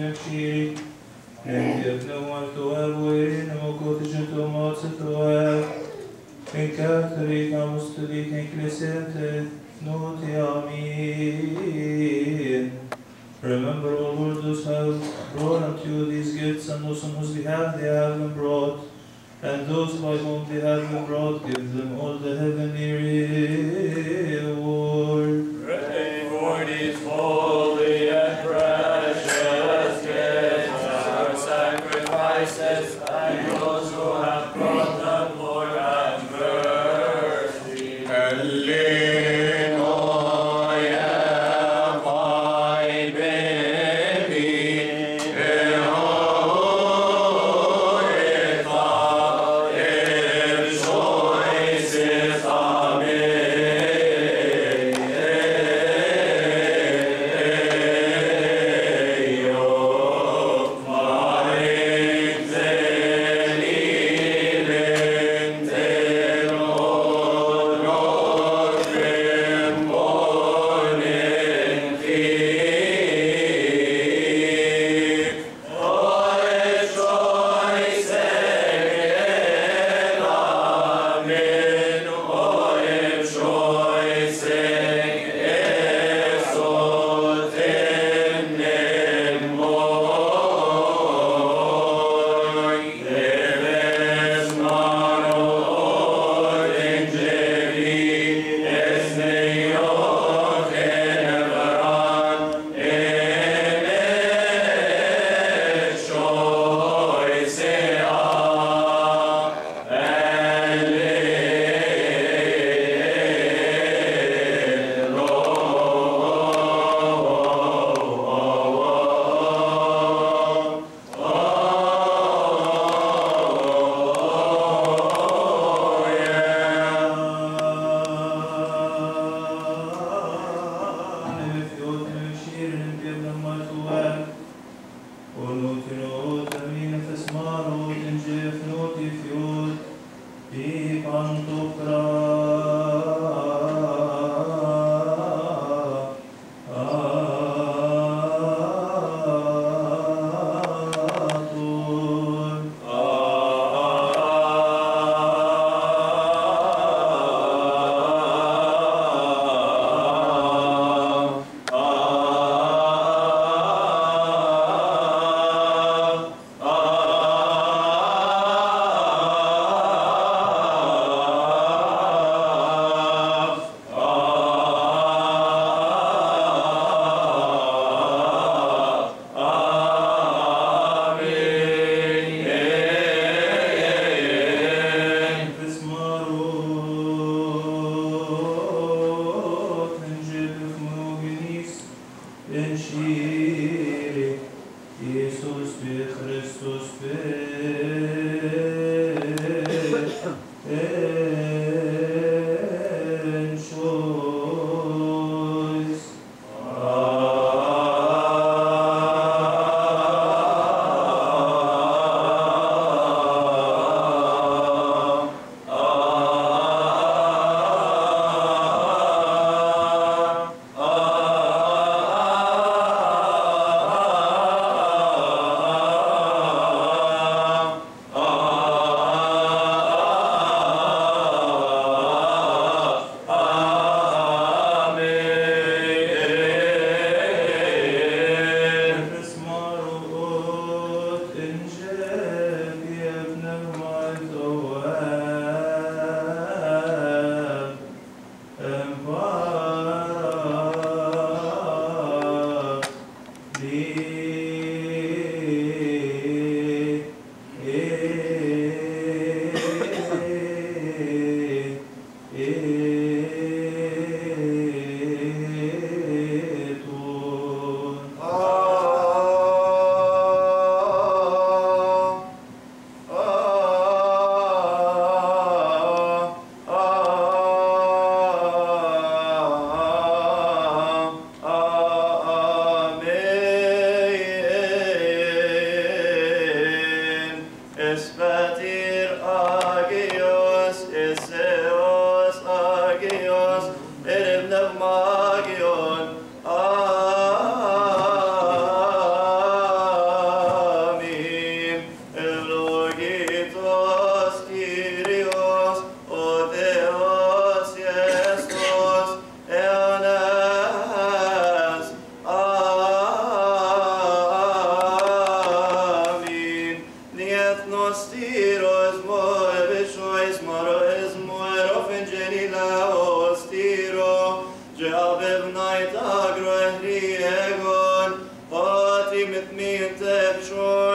nefşiri. Engebne var tuvav ve erin o koticu tomatsı tuvav. En katrik amustulik eklesente noti amin. Remember, O Lord, those who have brought unto you these gifts, and those on whose behalf they have been brought, and those by whom they have been brought, give them all the heavenly reward. Pray for these holy and precious gifts, our sacrifices, and those who have brought them, Lord, have mercy.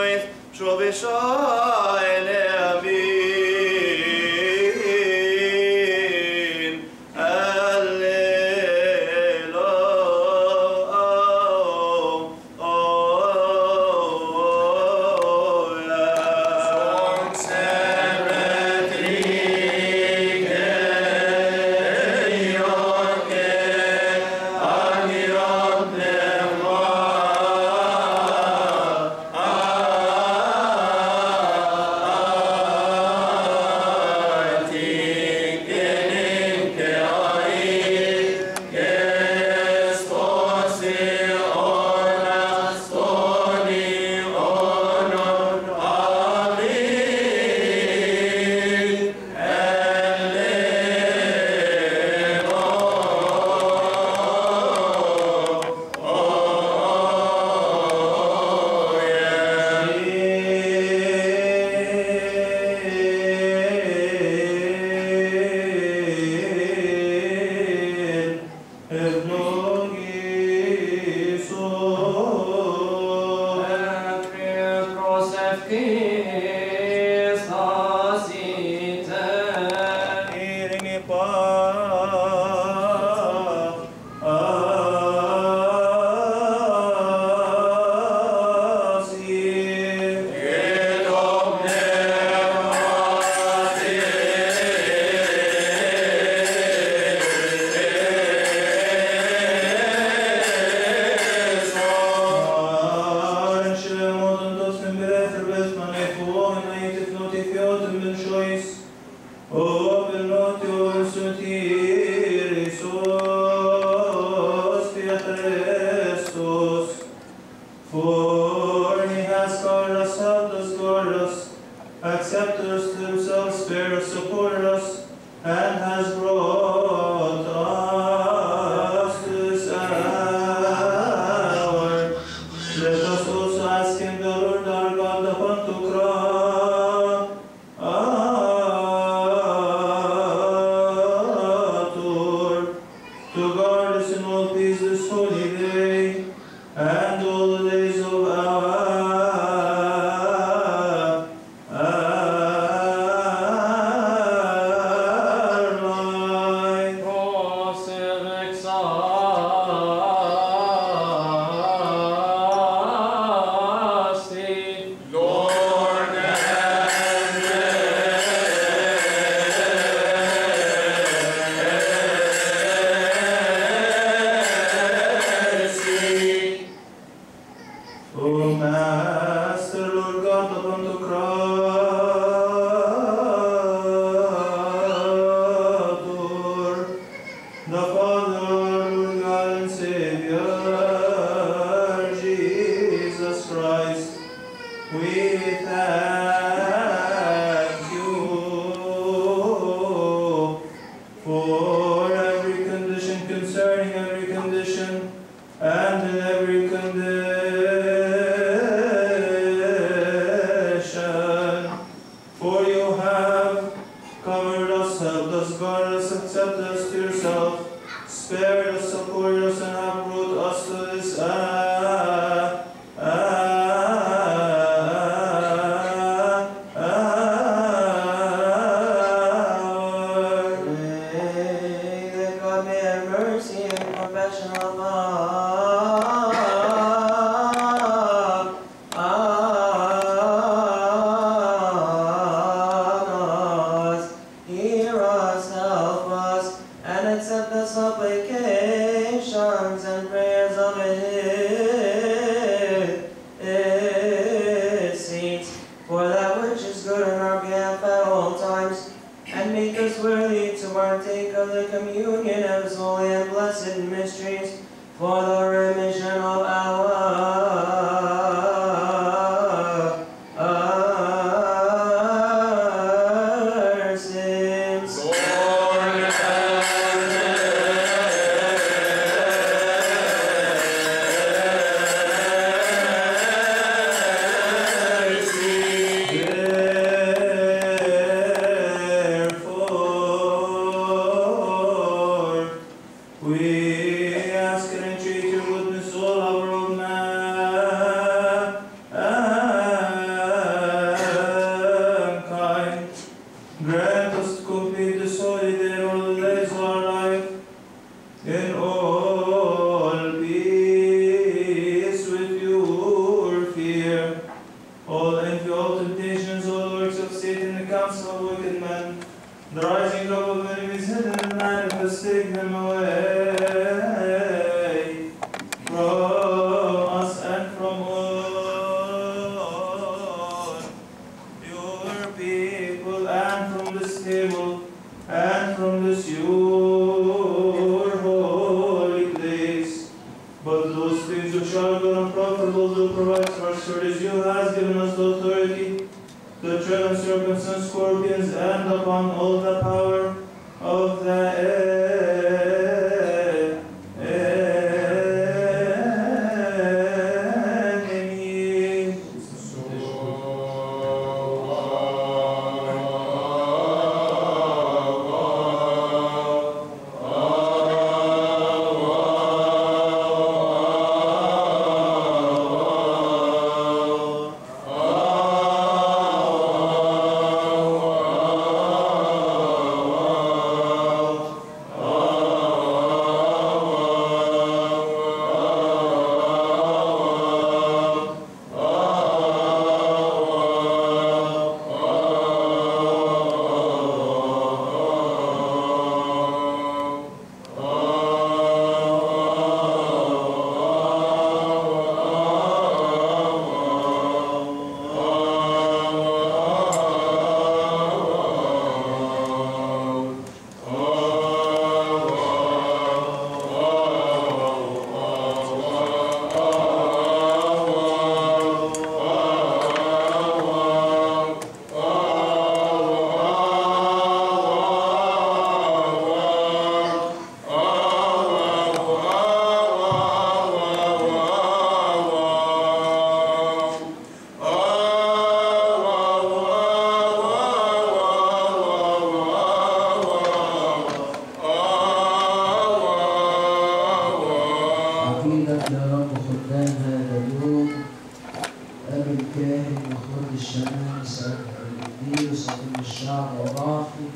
noith, Trovisha Eleabin, Alleluia. Irini pa asi. For he has guarded us, helped us, guarded us, accepted us to himself, spared us, supported us, and has brought us to this hour. Let us also ask him, the Lord our God, upon to Creator, to guard us in all peace this holy day, and all the days of our our life. O Master, Lord God of Pantocrator, the Father, Lord God and Savior, Jesus Christ, we thank you for every condition concerning every condition and in every condition. For you have covered us, helped us, guarded us, accepted us to yourself, spared us, supported us, and have brought us to this hour. all envy, all temptations, all works of Satan, the counsel of wicked men, the rising up of enemies hidden and manifest, take them away from us and from all your people, and from this table, and from this your holy place. But those things which are good and profitable to provide for us, for as you has given us the authority to tread on serpents and scorpions, and upon all the power of the enemy. عقيدك يا رب خدام هذا اليوم أبي الكاهن وخرج الشمال سعد الدين وسكن الشعب وضعفه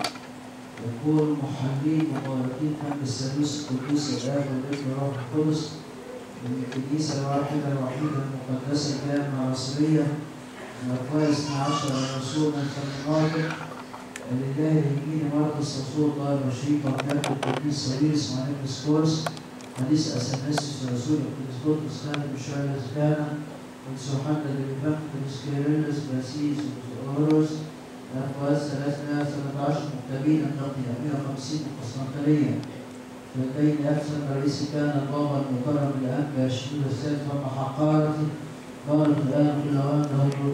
يكون محلين مباركين من الثالوث القدوس الآب والابن والروح القدس من الكنيسة الواحدة الوحيدة المقدسة الجامعة الرسمية من أقوال 12 الرسول من خليناته لله الهجين مرقس رسول الله الرشيد وكاتب القديس سويرس مع ابن سكورس حديث أثناسيوس رسول القدس بطرس خالد بشار زكانا قدس يوحنا الإمام قدس كيرلس باسيس وأوروس الأقوال 313 مكتبين النقي 150 قسطنطينية لدينا أحسن رئيس كان البابا المكرم الأنبا الشهيد الثالث ومع حقارته بارك الآن كل أوان له الروح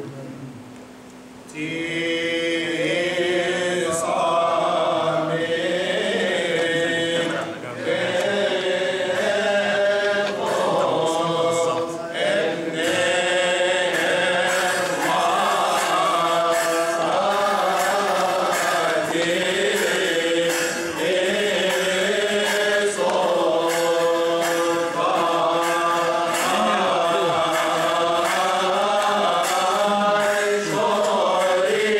Glory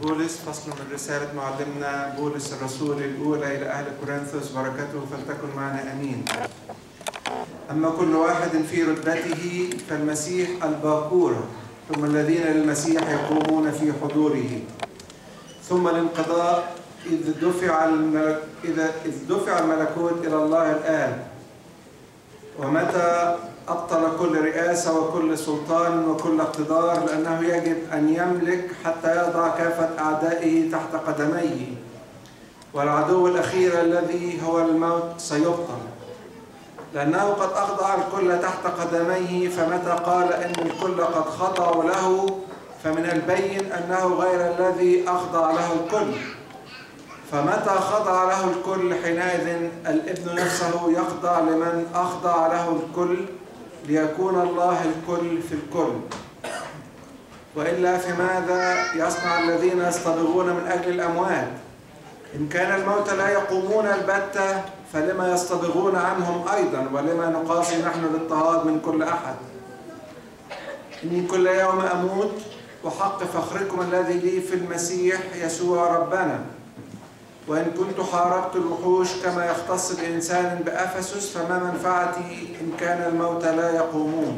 بولس فصل من رسالة معلمنا بولس الرسول الأولى إلى أهل كورنثوس بركته فلتكن معنا أمين أما كل واحد في رتبته فالمسيح الباكورة ثم الذين للمسيح يقومون في حضوره ثم الانقضاء إذ دفع الملك إذا إذ دفع الملكوت إلى الله الآن ومتى أبطل كل رئاسة وكل سلطان وكل اقتدار لأنه يجب أن يملك حتى يضع كافة أعدائه تحت قدميه والعدو الأخير الذي هو الموت سيبطل لأنه قد أخضع الكل تحت قدميه فمتى قال إن الكل قد خضعوا له فمن البين أنه غير الذي أخضع له الكل فمتى خضع له الكل حينئذ الابن نفسه يخضع لمن أخضع له الكل ليكون الله الكل في الكل وإلا فماذا يصنع الذين يصطبغون من أجل الأموات إن كان الموت لا يقومون البتة فلما يصطبغون عنهم أيضا ولما نقاسي نحن الاضطهاد من كل أحد إني كل يوم أموت وحق فخركم الذي لي في المسيح يسوع ربنا وإن كنت حاربت الوحوش كما يختص بإنسان بأفسس فما منفعتي إن كان الموت لا يقومون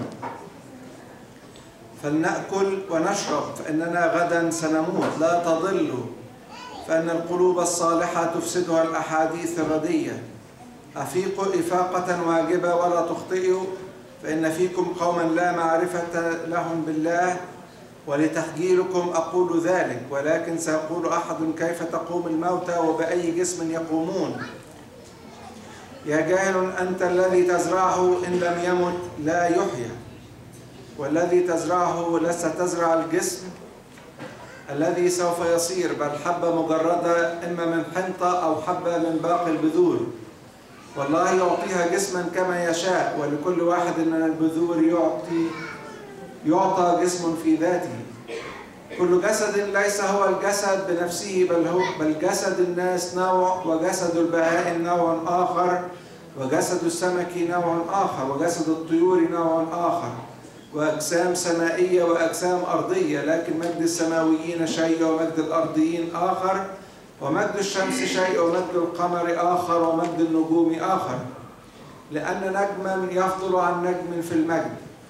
فلنأكل ونشرب فإننا غدا سنموت لا تضلوا فإن القلوب الصالحة تفسدها الأحاديث الردية أفيقوا إفاقة واجبة ولا تخطئوا فإن فيكم قوما لا معرفة لهم بالله ولتخجيلكم أقول ذلك ولكن سيقول أحد كيف تقوم الموتى وبأي جسم يقومون يا جاهل أنت الذي تزرعه إن لم يمت لا يحيى والذي تزرعه لست تزرع الجسم الذي سوف يصير بل حبة مجردة إما من حنطة أو حبة من باقي البذور والله يعطيها جسما كما يشاء ولكل واحد من البذور يعطي يعطى جسم في ذاته كل جسد ليس هو الجسد بنفسه بل هو بل جسد الناس نوع وجسد البهائم نوع آخر وجسد السمك نوع آخر وجسد الطيور نوع آخر وأجسام سمائية وأجسام أرضية لكن مجد السماويين شيء ومجد الأرضيين آخر ومجد الشمس شيء ومجد القمر آخر ومجد النجوم آخر لأن نجما يفضل عن نجم في المجد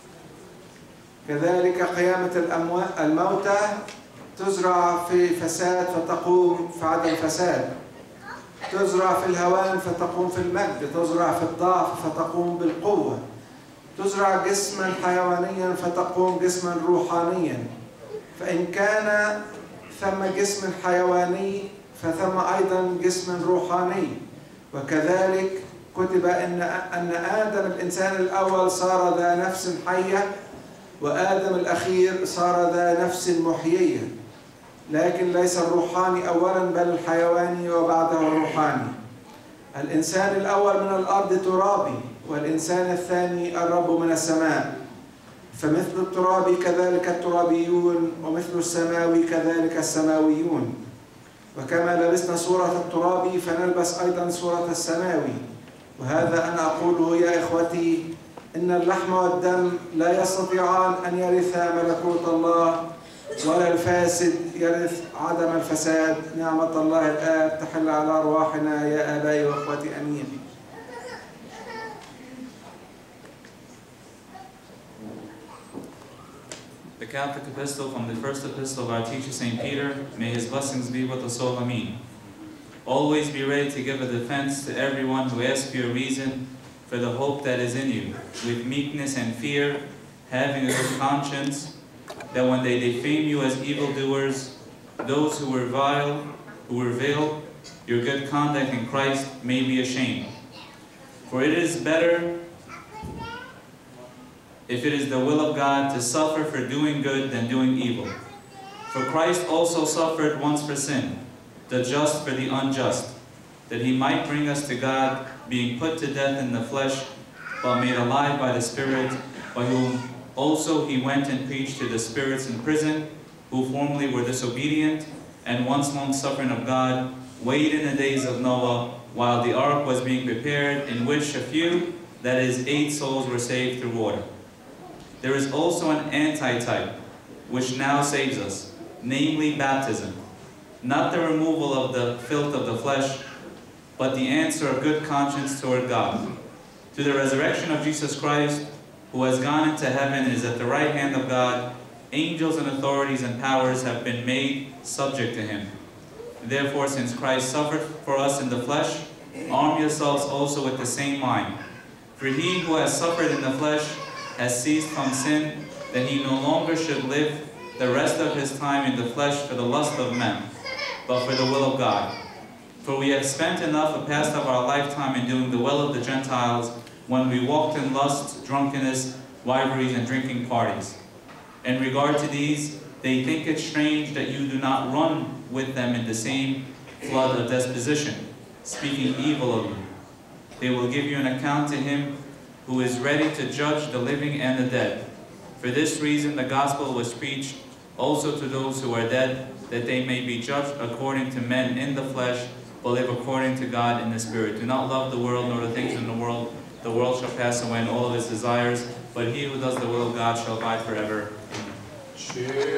كذلك قيامة الأموات الموتى تزرع في فساد فتقوم في عدم فساد تزرع في الهوان فتقوم في المجد تزرع في الضعف فتقوم بالقوة تزرع جسما حيوانيا فتقوم جسما روحانيا فإن كان ثم جسم حيواني فثم أيضا جسم روحاني وكذلك كتب أن أن آدم الإنسان الأول صار ذا نفس حية وآدم الأخير صار ذا نفس محيية لكن ليس الروحاني أولا بل الحيواني وبعده الروحاني الإنسان الأول من الأرض ترابي والإنسان الثاني الرب من السماء فمثل التراب كذلك الترابيون ومثل السماوي كذلك السماويون وكما لبسنا صورة التراب فنلبس أيضا صورة السماوي وهذا أنا أقوله يا إخوتي إن اللحم والدم لا يستطيعان أن يرثا ملكوت الله ولا الفاسد يرث عدم الفساد نعمة الله الآب تحل على أرواحنا يا آبائي وأخوتي أمين The Catholic epistle from the first epistle of our teacher St. Peter, may his blessings be with us all, Amen. Always be ready to give a defense to everyone who asks you a reason for the hope that is in you, with meekness and fear, having a good conscience, that when they defame you as evildoers, those who were vile, who reveal your good conduct in Christ may be ashamed. For it is better if it is the will of God to suffer for doing good than doing evil. For Christ also suffered once for sin, the just for the unjust, that he might bring us to God, being put to death in the flesh, but made alive by the Spirit, by whom also he went and preached to the spirits in prison, who formerly were disobedient, and once long suffering of God, waited in the days of Noah, while the ark was being prepared, in which a few, that is, eight souls, were saved through water. There is also an antitype, which now saves us, namely baptism, not the removal of the filth of the flesh, but the answer of good conscience toward God. To the resurrection of Jesus Christ, who has gone into heaven and is at the right hand of God, angels and authorities and powers have been made subject to him. Therefore, since Christ suffered for us in the flesh, arm yourselves also with the same mind. For he who has suffered in the flesh has ceased from sin, that he no longer should live the rest of his time in the flesh for the lust of men, but for the will of God. For we have spent enough a past of our lifetime in doing the will of the Gentiles, when we walked in lust, drunkenness, rivalries, and drinking parties. In regard to these, they think it strange that you do not run with them in the same flood of disposition, speaking evil of you. They will give you an account to him who is ready to judge the living and the dead. For this reason the gospel was preached also to those who are dead, that they may be judged according to men in the flesh, but live according to God in the Spirit. Do not love the world nor the things in the world. The world shall pass away and all of its desires, but he who does the will of God shall abide forever. Amen.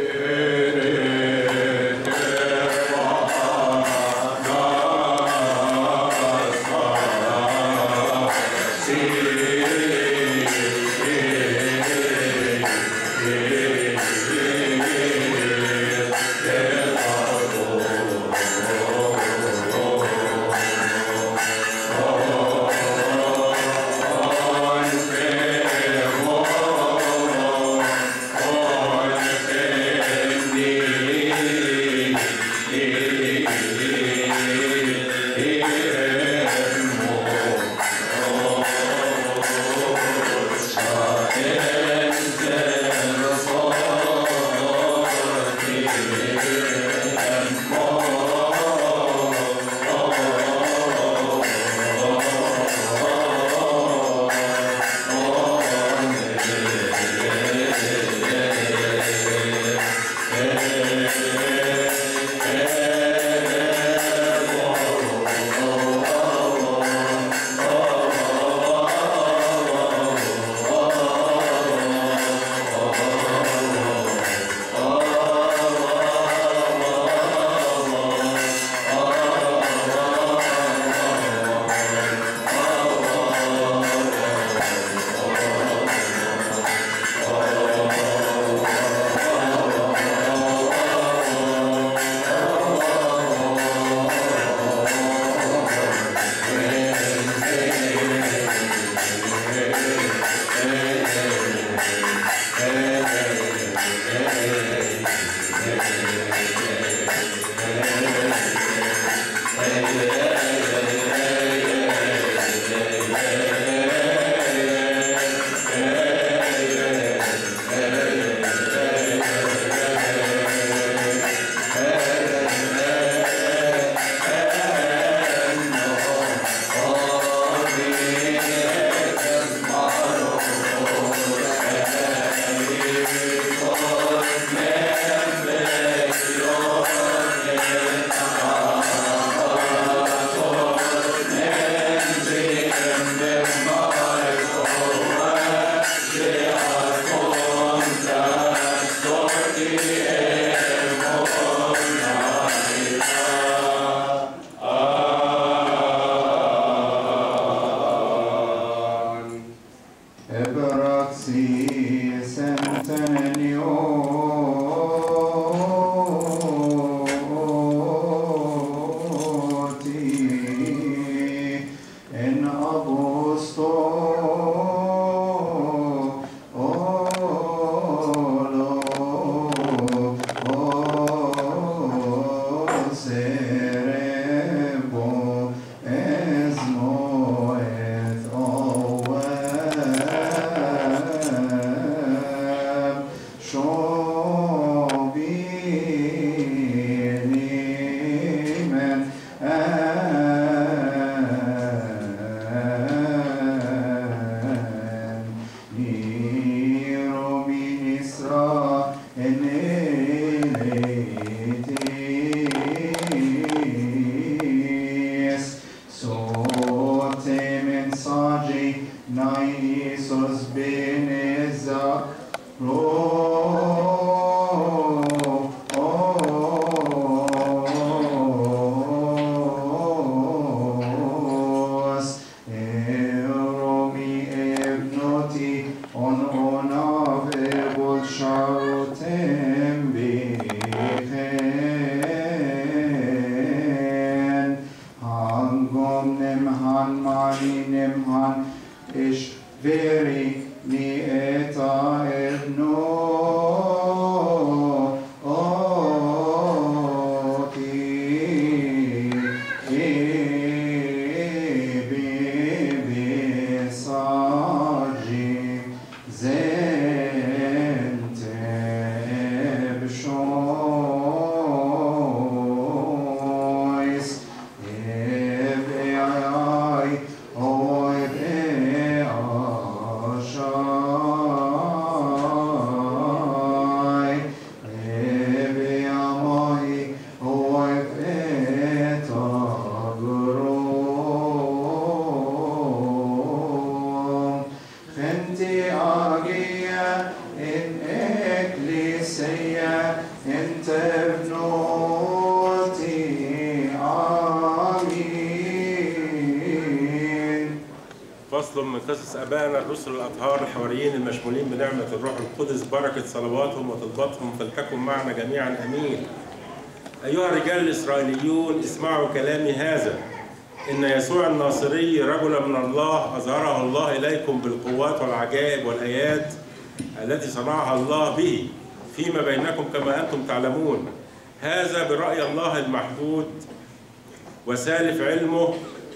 فصل من قصص ابائنا الرسل الاطهار الحواريين المشمولين بنعمه الروح القدس بركه صلواتهم وطلباتهم فلتكن معنا جميعا امين. ايها الرجال الاسرائيليون اسمعوا كلامي هذا ان يسوع الناصري رجلا من الله اظهره الله اليكم بالقوات والعجائب والايات التي صنعها الله به فيما بينكم كما انتم تعلمون هذا براي الله المحدود وسالف علمه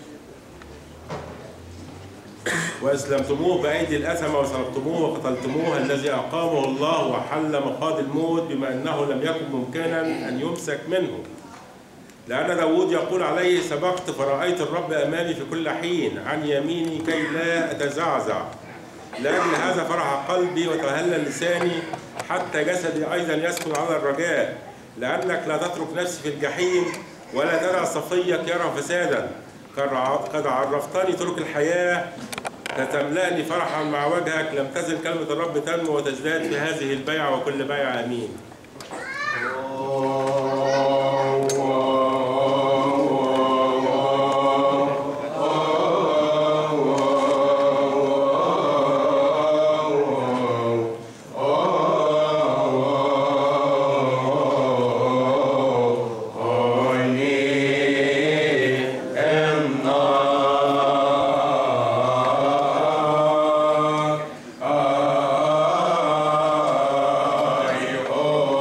وأسلمتموه بأيدي الأثم وصلبتموه وقتلتموه الذي أقامه الله وحل مخاض الموت بما أنه لم يكن ممكنا أن يمسك منه لأن داود يقول عليه سبقت فرأيت الرب أمامي في كل حين عن يميني كي لا أتزعزع لأجل هذا فرح قلبي وتهلل لساني حتى جسدي أيضا يسكن على الرجاء لأنك لا تترك نفسي في الجحيم ولا تدع صفيك يرى فسادا قد عرفتني طرق الحياة فتملأني فرحا مع وجهك لم تزل كلمة الرب تنمو وتزداد في هذه البيعة وكل بيعة أمين Oh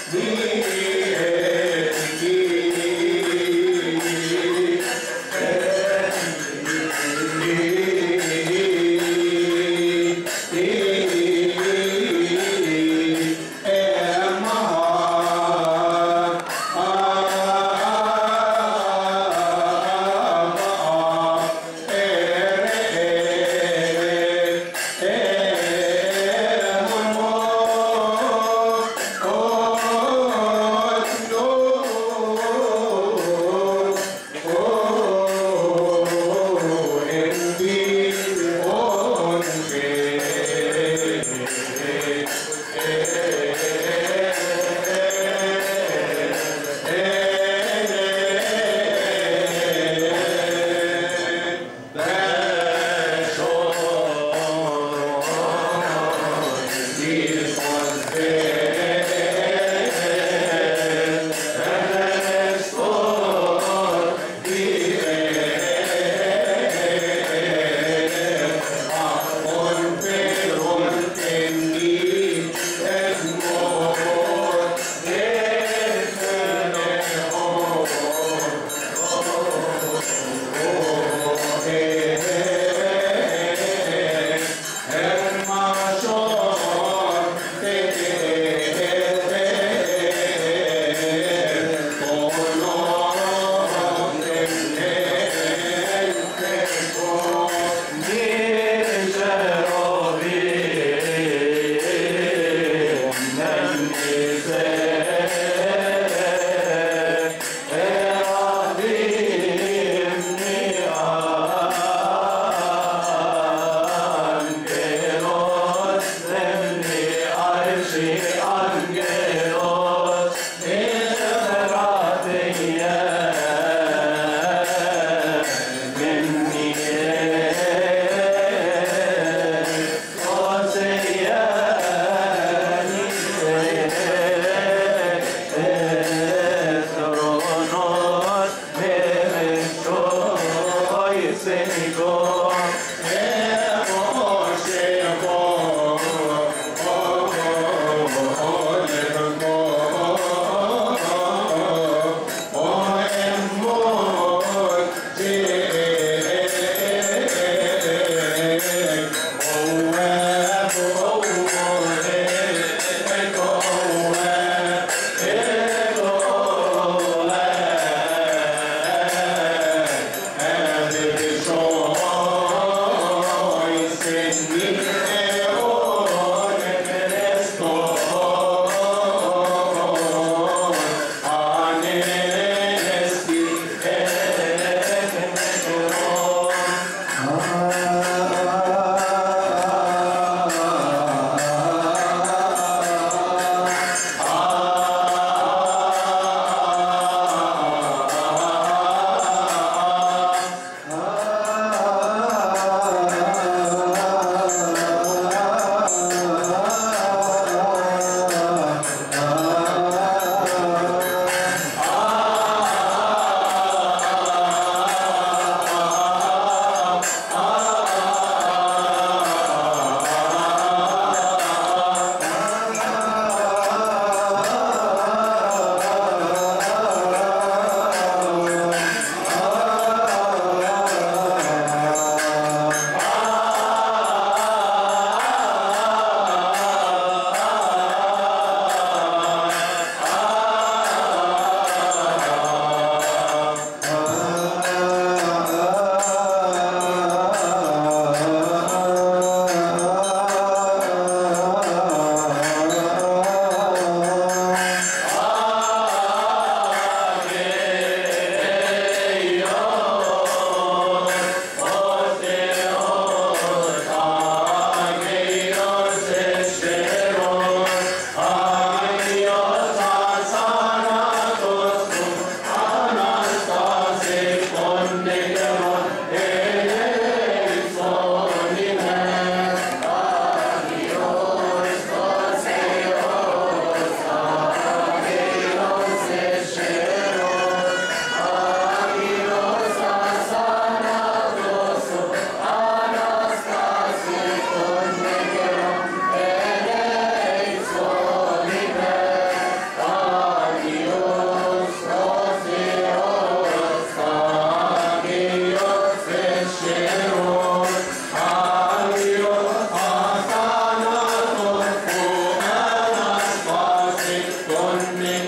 Oh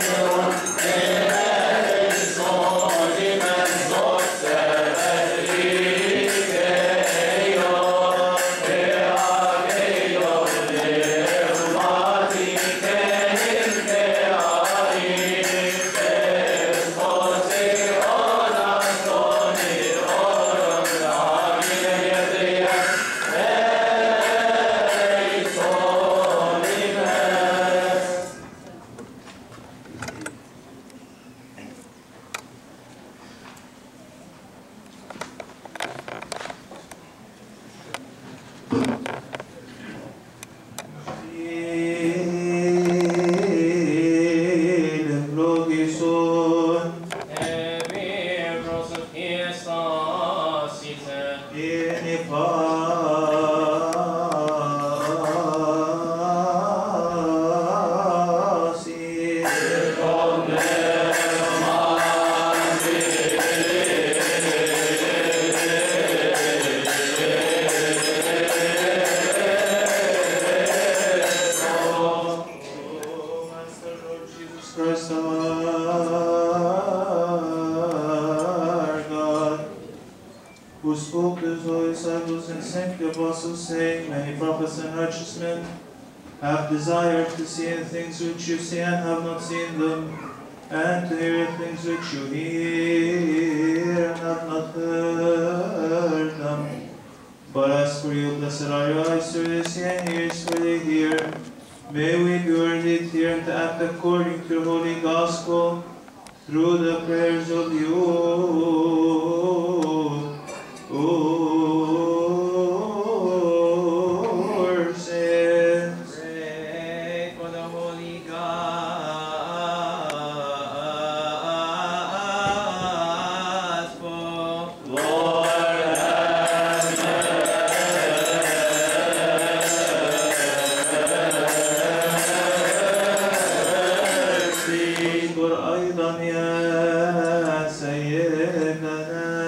Christ our God, who spoke to his holy disciples and sent the apostles, saying, Many prophets and righteous men have desired to see the things which you see and have not seen them, and to hear the things which you hear and have not heard them. But as for you, blessed are your eyes for they see and ears for they hear. May we be worthy to hear and to act according to your holy gospel through the prayers of you. Your sins. Pray for the Holy Gospel. اذكر أيضا يا سيدنا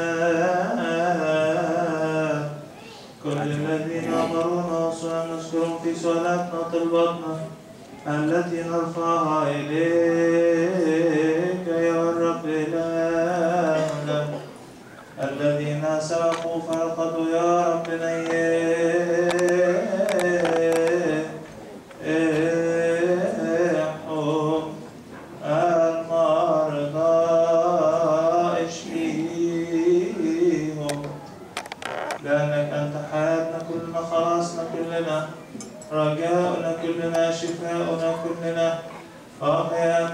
كل الذين أمرونا وصلنا نذكرهم في صلاتنا طلباتنا التي نرفعها إليك يا الرب إلهنا الذين سبقوا فرقدوا يا رب نيحهم المرضى اشفيهم لأنك أنت حياتنا كلنا خلاصنا كلنا رجاؤنا كلنا شفاؤنا كلنا أحيانا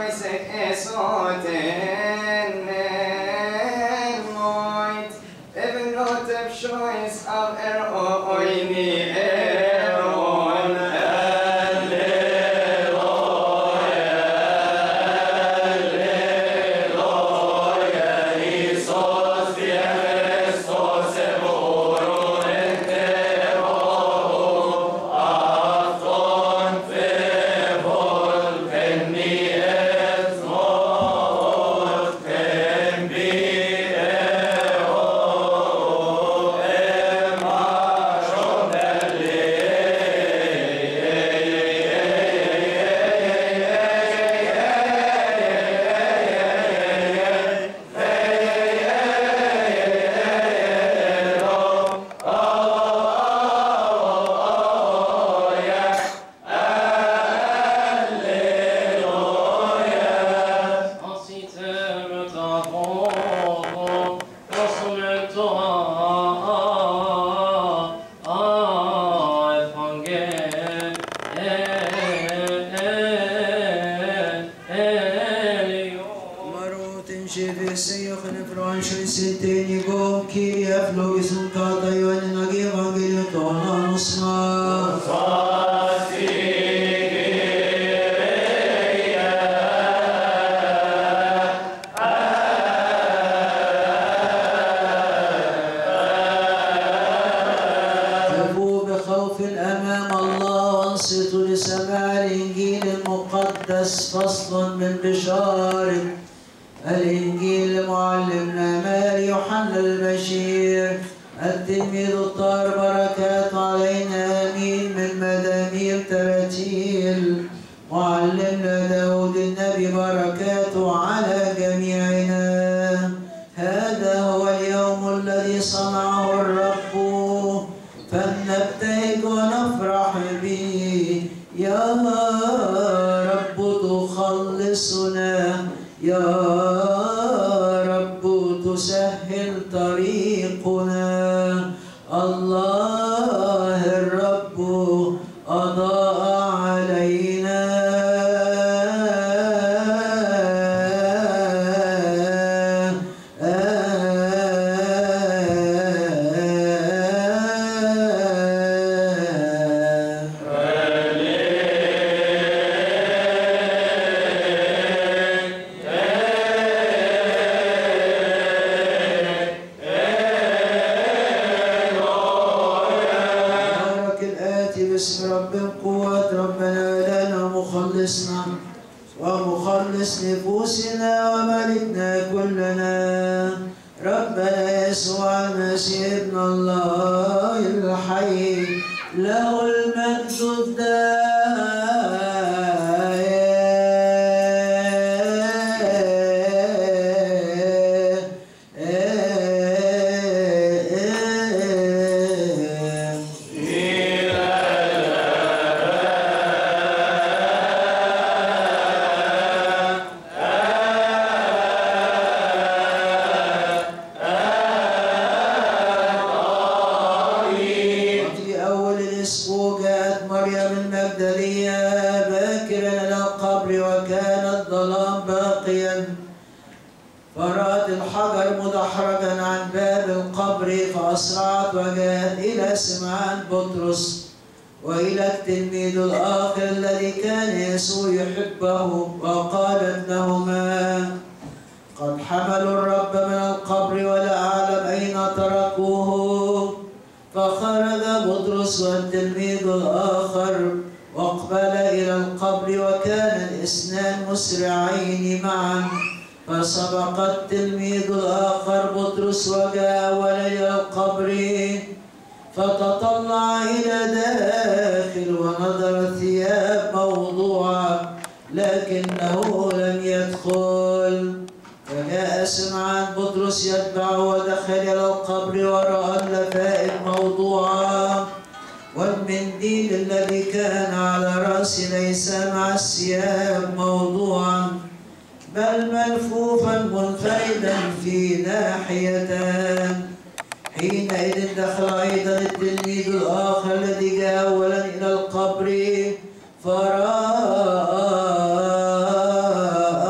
Isaac esoten moit Even not of choice of er oini eron Marotin shivese yochne francho sinteni go ki aflogis un kata yoane nagi evangelio tona nosma. كفوا بخوف أمام الله وانصتوا لسماع الإنجيل المقدس فصل من بشارة الإنجيل لمعلمنا مال يوحنا البشير التلميذ الطاهر بركات علينا آمين من مدامير تراتيل معلمنا داود النبي بركاته على جميعنا هذا هو اليوم الذي صنعه الرب فلنبتهج ونفرح به يا رب تخلصنا يا رب تسهل طريقنا الله الرب أضاء علينا بارك الآتي باسم رب القوات ربنا لنا مخلصنا ومخلص نفوسنا وملكنا كلنا ربنا يسوع المسيح ابن الله الحي له المجد الدائم وفي أول الأسبوع جاءت مريم المجدلية باكرا إلى القبر وكان الظلام باقيا فرأت الحجر مدحرجا عن باب القبر فأسرعت وجاءت إلى سمعان بطرس وإلى التلميذ الآخر الذي كان يسوع يحبه وقالت لهما قد حملوا الرب من القبر ولا أعلم أين تركوه فخرج بطرس والتلميذ الآخر واقبل إلى القبر وكان الاثنان مسرعين معا فسبق التلميذ الآخر بطرس وجاء أولا إلى القبر فتطلع إلى داخل ونظر ثياب موضوعة لكنه لم يدخل فجاء سمعان بطرس يتبع ودخل إلى القبر ورأى اللفائف موضوعة والمنديل الذي كان على رأسه ليس مع الثياب موضوعا بل ملفوفا منفردا في ناحيتان حينئذ دخل أيضا التلميذ الآخر الذي جاء أولا إلى القبر فرأى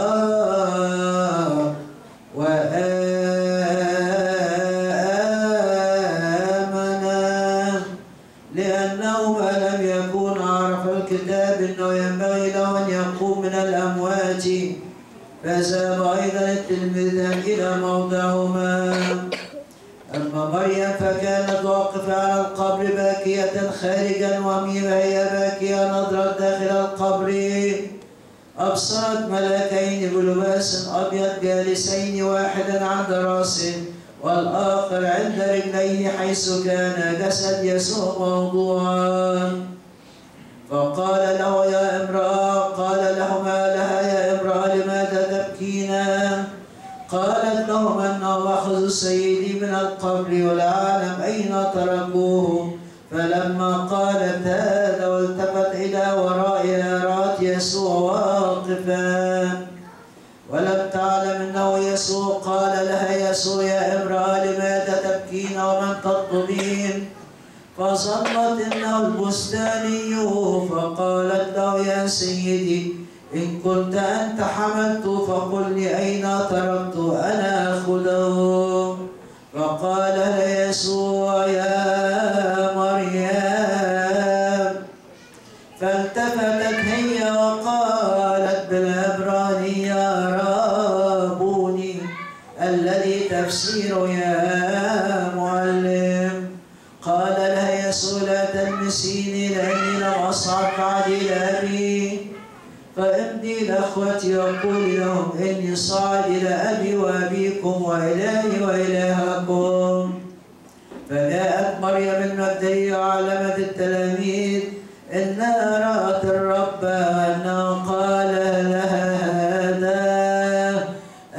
فذهب أيضا التلميذان إلى موضعهما أما مريم فكانت واقفة على القبر باكية خارجا وهي باكية نظرت داخل القبر أبصرت ملكين بلباس أبيض جالسين واحدا عند راسه والآخر عند رجليه حيث كان جسد يسوع موضوعا فقال له يا امرأة قال له ما لها يا امرأة لماذا تبكينا قالت لهم أنهم أخذوا سيدي من القبر ولا أعلم أين تركوه فلما قالت هذا والتفت إلى ورائها رأت يسوع واقفا ولم تعلم أنه يسوع قال لها يسوع يا امرأة لماذا تبكين ومن تطلبين فظنت انه البستاني فقالت له يا سيدي ان كنت انت حملت فقل لي اين تركت انا اخذه فقال لها يسوع يا مريم فالتفتت هي وقالت بالعبرانية رابوني الذي تفسير يا معلم قال لها يسوع لا تلمسيني لاني لم اصعد بعد الى ابي فامضي لاخوتي وقولي لهم اني صاعد الى ابي وابيكم والهي والهكم فجاءت مريم المجدلية وعلمت التلاميذ انها رات الرب انه قال لها هذا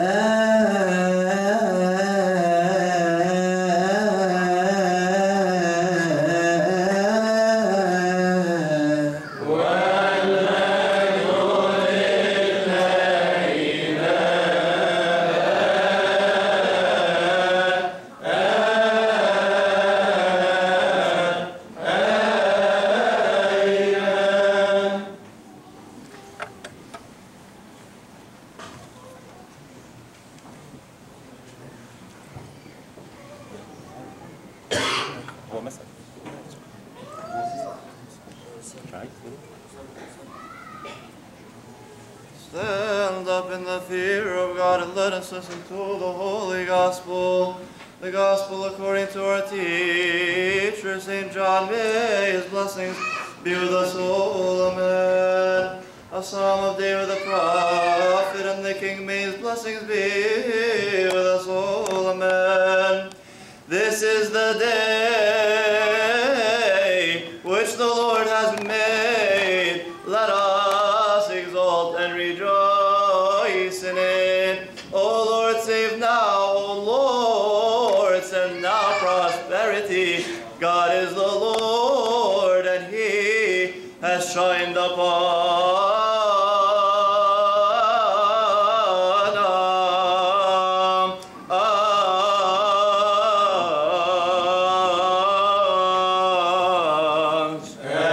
آه هو مثلا عايز Stand up in the fear of God and let us listen to the Holy Gospel. The Gospel according to our teacher, St. John. May his blessings be with us all. Amen. A psalm of David the prophet and the King. May his blessings be with us all. Amen. This is the day which the Lord has made. Let us exalt and rejoice in it. O Lord, save now. O Lord, send now prosperity. God is the Lord, and He has shined upon um, us.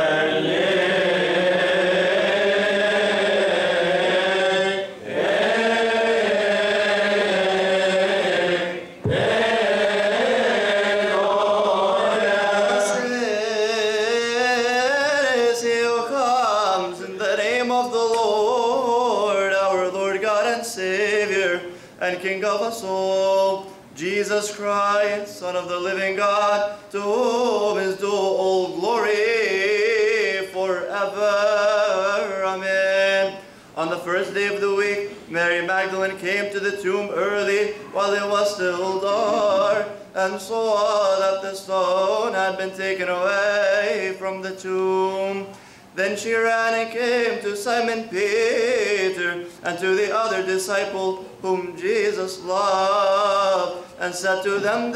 Blessed is he who comes in the name of the Lord, our Lord God and Savior, and King of us all, Jesus Christ, Son of the living God, to whom is due all glory forever. Amen. On the first day of the week, Mary Magdalene came to the tomb early while it was still dark and saw that the stone had been taken away from the tomb. Then she ran and came to Simon Peter and to the other disciple whom Jesus loved, and said to them,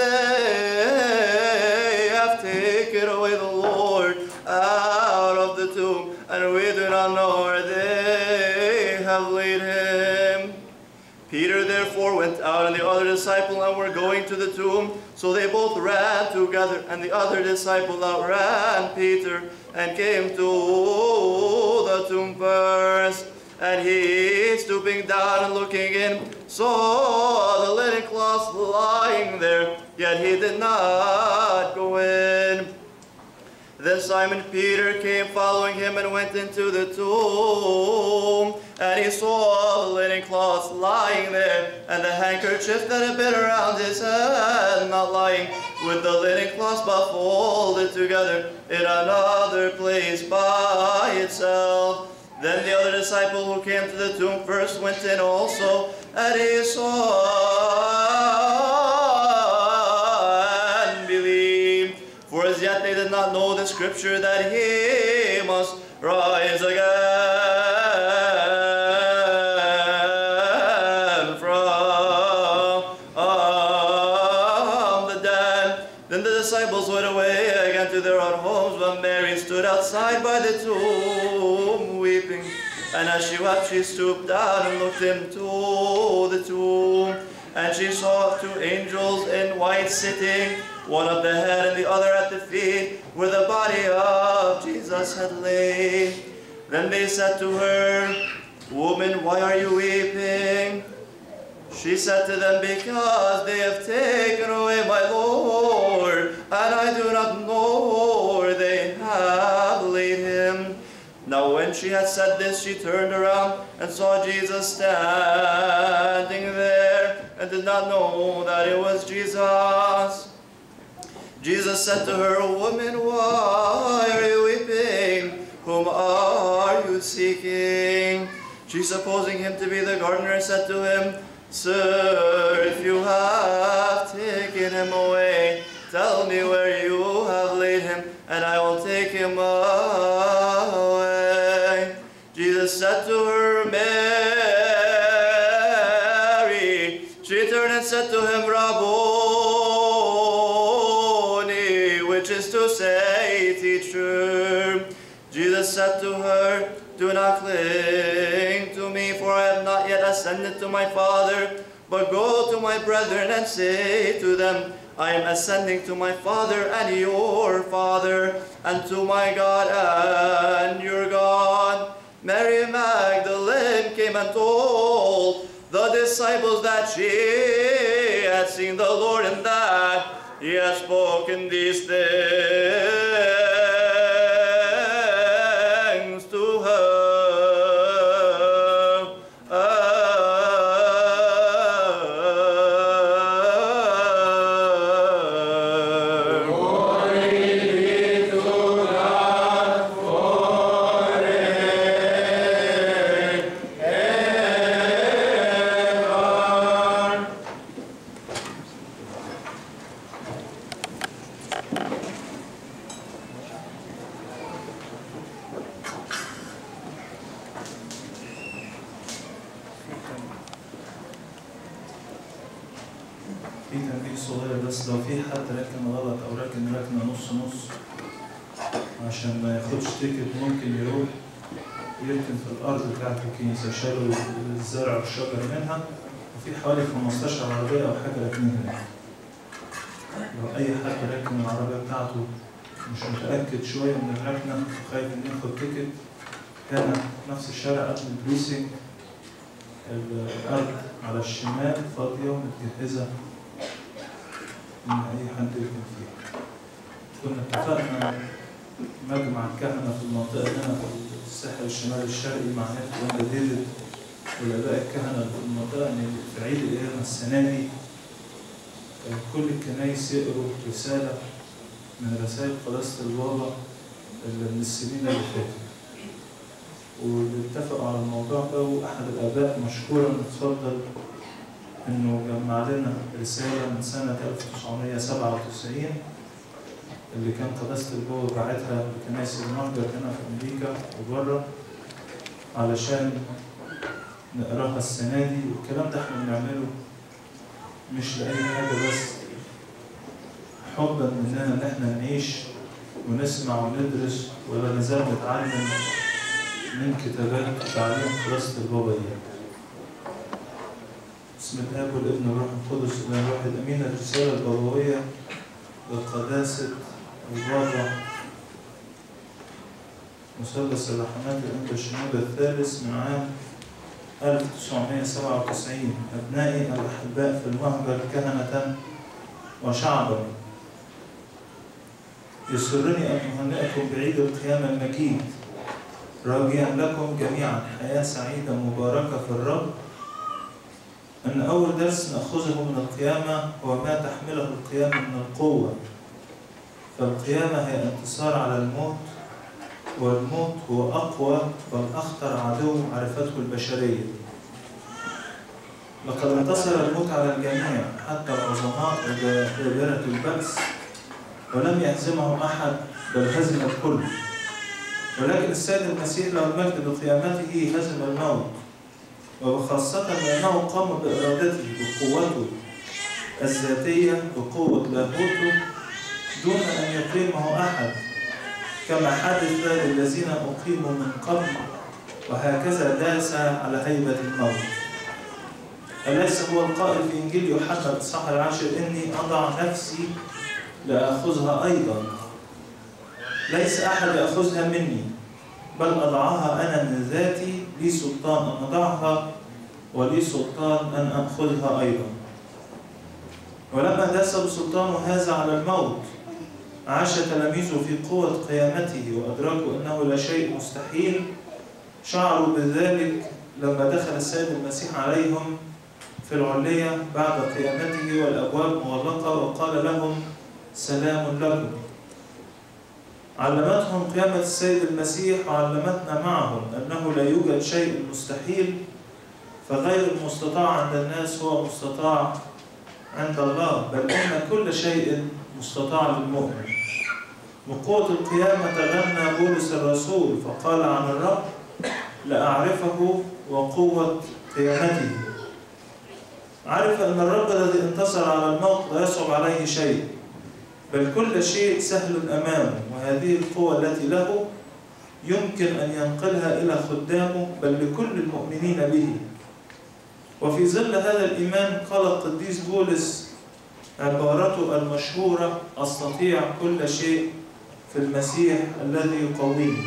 They have taken away the Lord out of the tomb, and we do not know where they have laid him. Peter therefore went out and the other disciple and were going to the tomb. So they both ran together, and the other disciple outran Peter and came to the tomb first. And he, stooping down and looking in, saw the linen cloths lying there, yet he did not go in. Then Simon Peter came following him and went into the tomb. And he saw the linen cloths lying there, and the handkerchief that had been around his head, not lying with the linen cloths, but folded together in another place by itself. Then the other disciple who came to the tomb first went in also, and he saw and believed. For as yet they did not know the scripture that he must rise again from the dead. Then the disciples went away again to their own homes, but Mary stood outside by the tomb weeping. And as she wept, she stooped down and looked into the tomb. And she saw two angels in white sitting, one at the head and the other at the feet, where the body of Jesus had lain. Then they said to her, Woman, why are you weeping? She said to them, Because they have taken away my Lord, and I do not know where they have laid him. Now when she had said this, she turned around and saw Jesus standing there, and did not know that it was Jesus. Jesus said to her, Woman, why are you weeping? Whom are you seeking? She, supposing him to be the gardener, said to him, Sir, if you have taken him away, tell me where you have laid him, and I will take him away. Jesus said to her, Mary. She turned and said to him, Rabboni, which is to say, teacher. Jesus said to her, Do not cling to me, for I have not yet ascended to my Father, but go to my brethren and say to them, I am ascending to my Father and your Father, and to my God and your God. Mary Magdalene came and told the disciples that she had seen the Lord and that he had spoken these things to her. في تنبيه صغير بس لو في حد راكن غلط او راكن ركنه نص نص عشان ما ياخدش تيكت ممكن يروح يركن في الارض بتاعت الكنيسه شالوا الزرع والشجر منها وفي حوالي 15 عربيه او حاجه راكنين هناك لو اي حد راكن العربيه بتاعته مش متاكد شويه من الركنه وخايف انه ياخد تيكت هنا في نفس الشارع قبل البريسنج الارض على الشمال فاضيه ومتجهزه ان اي حد يركن فيها كنا اتفقنا مجمع الكهنه في المنطقه هنا في الساحل الشمالي الشرقي مع نفس وانا ديفيد والاباء الكهنه اللي في المنطقه ان في عيد القيامه السنه دي كان كل الكنايس يقروا رساله من رسائل قداسه البابا اللي من السنين اللي فاتت واللي اتفقوا على الموضوع ده واحد الاباء مشكورا اتفضل انه جمع لنا رساله من سنه 1997 اللي كان قداسه البابا باعتها لكنائس المهجر هنا في امريكا وبره علشان نقراها السنه دي والكلام ده احنا بنعمله مش لاي حاجه بس حبا مننا ان احنا نعيش ونسمع وندرس ولا نزال نتعلم من كتابات تعليم قداسة البابا دي. بسم الآب والابن والروح القدس إلى الواحد أمين الرسالة البابوية لقداسة البابا مثلث الرحمات الأنبا الشمال الثالث من عام 1997 أبنائي الأحباء في المهجر كهنة وشعبا يسرني أن أهنئكم بعيد القيامة المجيد راجيا لكم جميعا حياة سعيدة مباركة في الرب أن أول درس نأخذه من القيامة هو ما تحمله القيامة من القوة فالقيامة هي انتصار على الموت والموت هو أقوى بل أخطر عدو عرفته البشرية لقد انتصر الموت على الجميع حتى العظماء وجابرة البأس ولم يهزمهم أحد بل هزم الكل ولكن السيد المسيح له المجد بقيامته هزم الموت وخاصة لأنه قام بإرادته بقوته الذاتية بقوة لاهوته دون أن يقيمه أحد كما حدث للذين أقيموا من قبل وهكذا داس على هيبة الموت أليس هو القائل في إنجيل يوحنا الإصحاح العاشر إني أضع نفسي لآخذها أيضا ليس أحد يأخذها مني بل أضعها أنا من ذاتي لي سلطان أن أضعها ولي سلطان أن أخذها أيضا ولما داس بسلطانه هذا على الموت عاش تلاميذه في قوة قيامته وأدركوا أنه لا شيء مستحيل شعروا بذلك لما دخل السيد المسيح عليهم في العلية بعد قيامته والأبواب مغلقة وقال لهم سلام لكم علمتهم قيامة السيد المسيح وعلمتنا معهم أنه لا يوجد شيء مستحيل فغير المستطاع عند الناس هو مستطاع عند الله بل إن كل شيء مستطاع للمؤمن بقوة القيامة تغنى بولس الرسول فقال عن الرب لأعرفه وقوة قيامته عرف أن الرب الذي انتصر على الموت لا يصعب عليه شيء بل كل شيء سهل أمامه وهذه القوة التي له يمكن أن ينقلها إلى خدامه بل لكل المؤمنين به وفي ظل هذا الإيمان قال القديس بولس عبارته المشهورة أستطيع كل شيء في المسيح الذي يقويني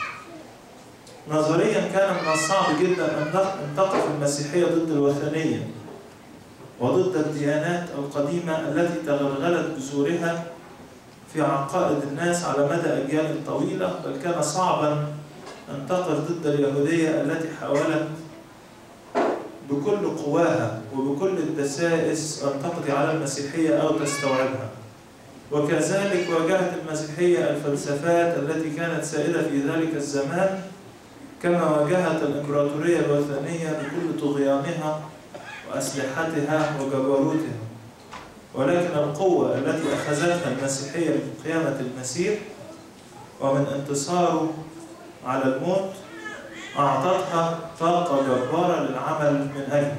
نظريا كان من الصعب جدا أن تقف المسيحية ضد الوثنية وضد الديانات القديمة التي تغلغلت بذورها في عقائد الناس على مدى أجيال طويلة بل كان صعبا أن تقف ضد اليهودية التي حاولت بكل قواها وبكل الدسائس أن تقضي على المسيحية أو تستوعبها وكذلك واجهت المسيحية الفلسفات التي كانت سائدة في ذلك الزمان كما واجهت الإمبراطورية الوثنية بكل طغيانها وأسلحتها وجبروتها ولكن القوة التي أخذتها المسيحية من قيامة المسيح ومن انتصاره على الموت أعطتها طاقة جبارة للعمل من أجله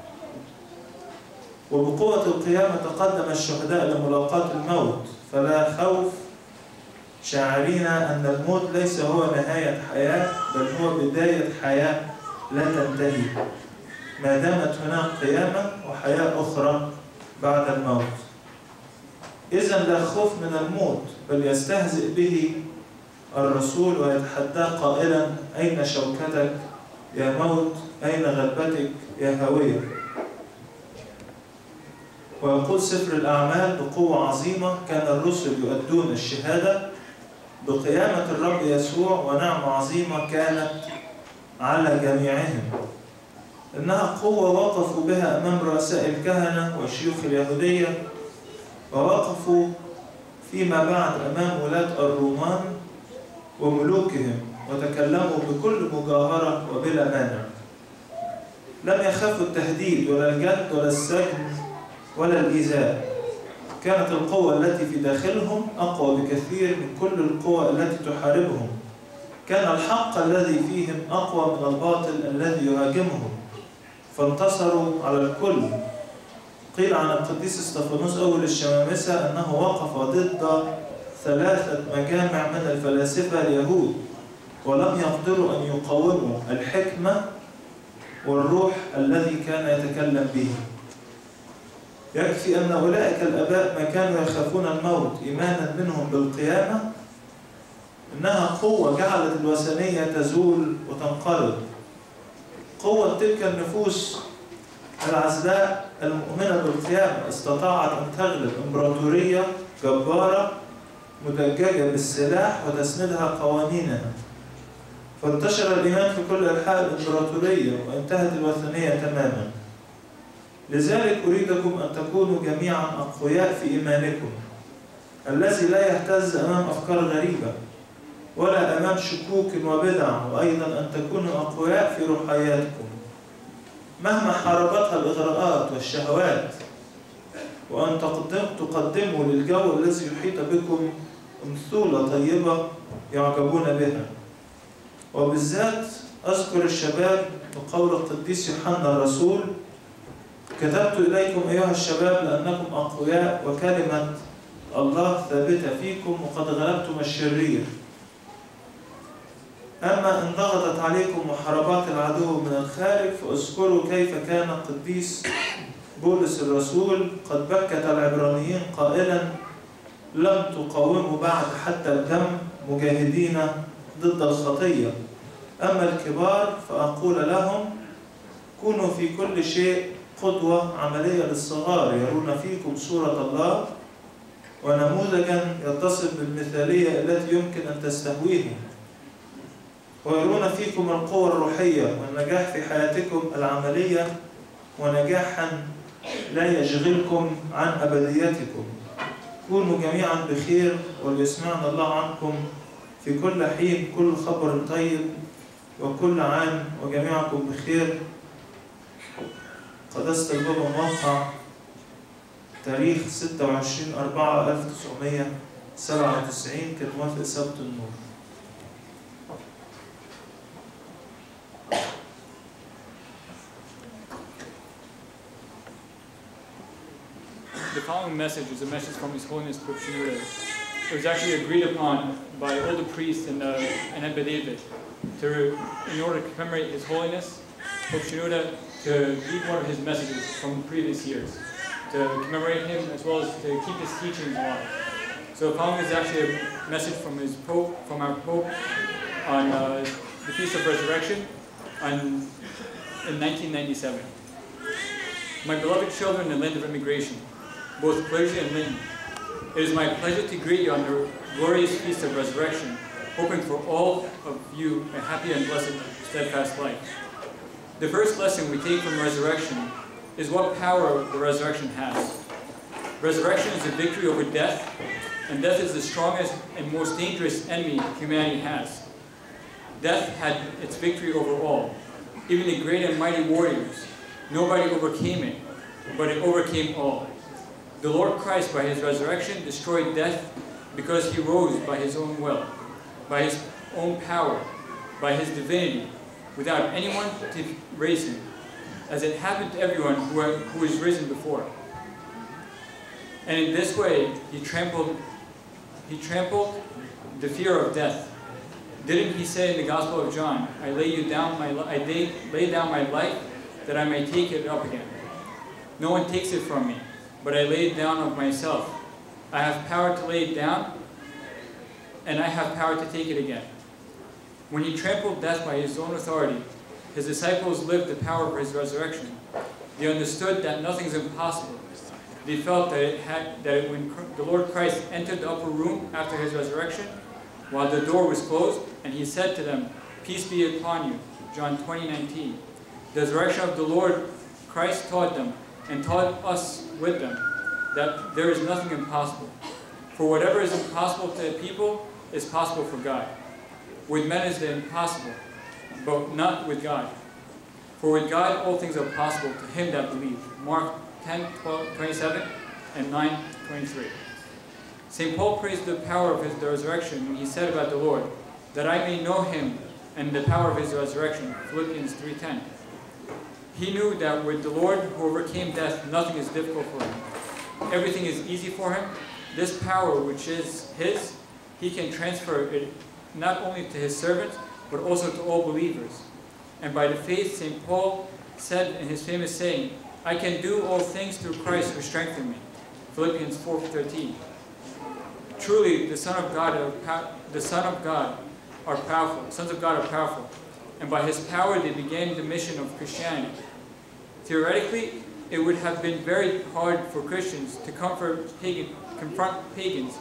وبقوة القيامة تقدم الشهداء لملاقاة الموت فلا خوف شاعرين أن الموت ليس هو نهاية حياة بل هو بداية حياة لا تنتهي ما دامت هناك قيامة وحياة أخرى بعد الموت إذا لا خوف من الموت بل يستهزئ به الرسول ويتحداه قائلا أين شوكتك يا موت أين غلبتك يا هوية ويقول سفر الأعمال بقوة عظيمة كان الرسل يؤدون الشهادة بقيامة الرب يسوع ونعمة عظيمة كانت على جميعهم إنها قوة وقفوا بها أمام رؤساء الكهنة والشيوخ اليهودية ووقفوا فيما بعد أمام ولاة الرومان وملوكهم وتكلموا بكل مجاهرة وبلا مانع لم يخافوا التهديد ولا الجد ولا السجن ولا الإيذاء كانت القوة التي في داخلهم أقوى بكثير من كل القوى التي تحاربهم كان الحق الذي فيهم أقوى من الباطل الذي يهاجمهم فانتصروا على الكل قيل عن القديس استفانوس أول الشمامسة أنه وقف ضد ثلاثة مجامع من الفلاسفة اليهود ولم يقدروا أن يقاوموا الحكمة والروح الذي كان يتكلم به يكفي أن أولئك الآباء ما كانوا يخافون الموت إيمانا منهم بالقيامة إنها قوة جعلت الوثنية تزول وتنقرض قوة تلك النفوس العزلاء المؤمنة بالقيامة استطاعت أن تغلب إمبراطورية جبارة مدججة بالسلاح وتسندها قوانينها فانتشر الإيمان في كل أنحاء الإمبراطورية وانتهت الوثنية تماما لذلك أريدكم أن تكونوا جميعا أقوياء في إيمانكم الذي لا يهتز أمام أفكار غريبة ولا أمام شكوك وبدع وأيضا أن تكونوا أقوياء في روحياتكم مهما حاربتها الإغراءات والشهوات وأن تقدم تقدموا للجو الذي يحيط بكم أمثولة طيبة يعجبون بها وبالذات أذكر الشباب بقول القديس يوحنا الرسول كتبت إليكم أيها الشباب لأنكم أقوياء وكلمة الله ثابتة فيكم وقد غلبتم الشرير أما إن ضغطت عليكم محاربات العدو من الخارج فاذكروا كيف كان القديس بولس الرسول قد بكت العبرانيين قائلا لم تقاوموا بعد حتى الدم مجاهدين ضد الخطية أما الكبار فأقول لهم كونوا في كل شيء قدوة عملية للصغار يرون فيكم صورة الله ونموذجا يتصل بالمثالية التي يمكن أن تستهويهم ويرون فيكم القوة الروحية والنجاح في حياتكم العملية ونجاحا لا يشغلكم عن أبديتكم كونوا جميعا بخير وليسمعنا الله عنكم في كل حين كل خبر طيب وكل عام وجميعكم بخير قداسة البابا موقع تاريخ 26 4 1997 كانت موافق سبت النور The following message is a message from His Holiness Pope Shenouda. It was actually agreed upon by all the priests in, the, in Ebedevit to, in order to commemorate His Holiness Pope Shenouda to read one of his messages from previous years, to commemorate him as well as to keep his teachings alive. So the following is actually a message from his Pope, from our Pope, on uh, the Feast of Resurrection on, in 1997. My beloved children in the land of immigration, both clergy and laymen, it is my pleasure to greet you on the glorious Feast of Resurrection, hoping for all of you a happy and blessed, steadfast life. The first lesson we take from resurrection is what power the resurrection has. Resurrection is a victory over death, and death is the strongest and most dangerous enemy humanity has. Death had its victory over all, even the great and mighty warriors. Nobody overcame it, but it overcame all. The Lord Christ, by his resurrection, destroyed death because he rose by his own will, by his own power, by his divinity, without anyone to raise him, as it happened to everyone who, who was risen before. And in this way, he trampled, he trampled the fear of death. Didn't he say in the Gospel of John, I lay you down my, I lay, lay down my life that I may take it up again. No one takes it from me, but I lay it down of myself. I have power to lay it down, and I have power to take it again. When he trampled death by his own authority, his disciples lived the power of his resurrection. They understood that nothing is impossible. They felt that, it had, that when the Lord Christ entered the upper room after his resurrection, while the door was closed, and he said to them, Peace be upon you, John 20, 19. The resurrection of the Lord Christ taught them, and taught us with them, that there is nothing impossible. For whatever is impossible to people is possible for God. With men is the impossible, but not with God. For with God all things are possible to him that believes. Mark 10, 12, 27, and 9, 23. St. Paul praised the power of his the resurrection when he said about the Lord, that I may know him and the power of his resurrection. Philippians 3.10. He knew that with the Lord who overcame death, nothing is difficult for him. Everything is easy for him. This power which is his, he can transfer it not only to his servants, but also to all believers. And by the faith, St. Paul said in his famous saying, I can do all things through Christ who strengthened me. Philippians 4.13. Truly, the Son of God, are, the Son of God are powerful. Sons of God are powerful. And by his power, they began the mission of Christianity. Theoretically, it would have been very hard for Christians to comfort pagan, confront pagans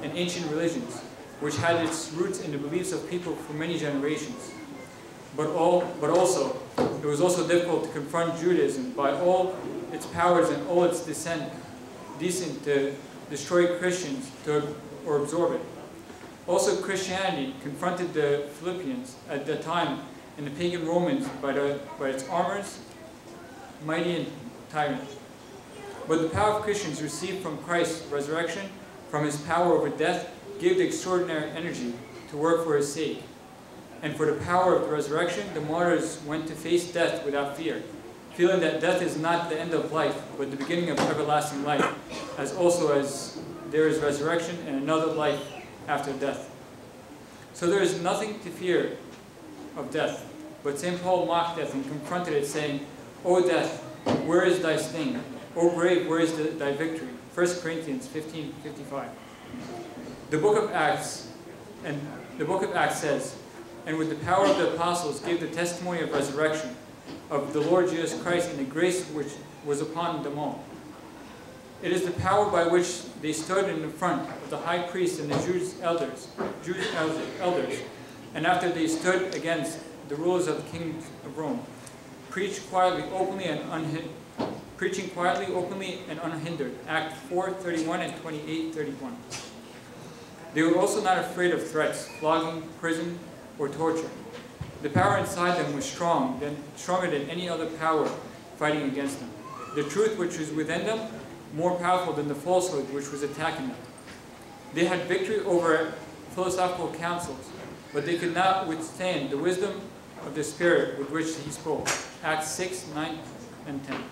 and ancient religions, which had its roots in the beliefs of people for many generations. But, all, but also, it was also difficult to confront Judaism by all its powers and all its descent, decent to destroy Christians to, or absorb it. Also, Christianity confronted the Philippians at the time and the pagan Romans by, the, by its armors, mighty and tyrant. But the power of Christians received from Christ's resurrection, from his power over death, gave the extraordinary energy to work for his sake. And for the power of the resurrection, the martyrs went to face death without fear, feeling that death is not the end of life, but the beginning of everlasting life, as also as there is resurrection and another life after death. So there is nothing to fear of death. But St. Paul mocked death and confronted it, saying, O death, where is thy sting? O grave, where is the, thy victory? 1 Corinthians 15, 55. The book of Acts, and the book of Acts says, and with the power of the apostles gave the testimony of resurrection of the Lord Jesus Christ and the grace which was upon them all. It is the power by which they stood in the front of the high priest and the Jews elders, Jewish elders, and after they stood against the rulers of the kings of Rome, preached quietly, openly, and unhindered, preaching quietly, openly, and unhindered. Act 4, 31 and 28, 31. They were also not afraid of threats, flogging, prison, or torture. The power inside them was strong, than, stronger than any other power fighting against them. The truth which was within them, more powerful than the falsehood which was attacking them. They had victory over philosophical councils, but they could not withstand the wisdom of the Spirit with which he spoke. Acts 6, 9, and 10.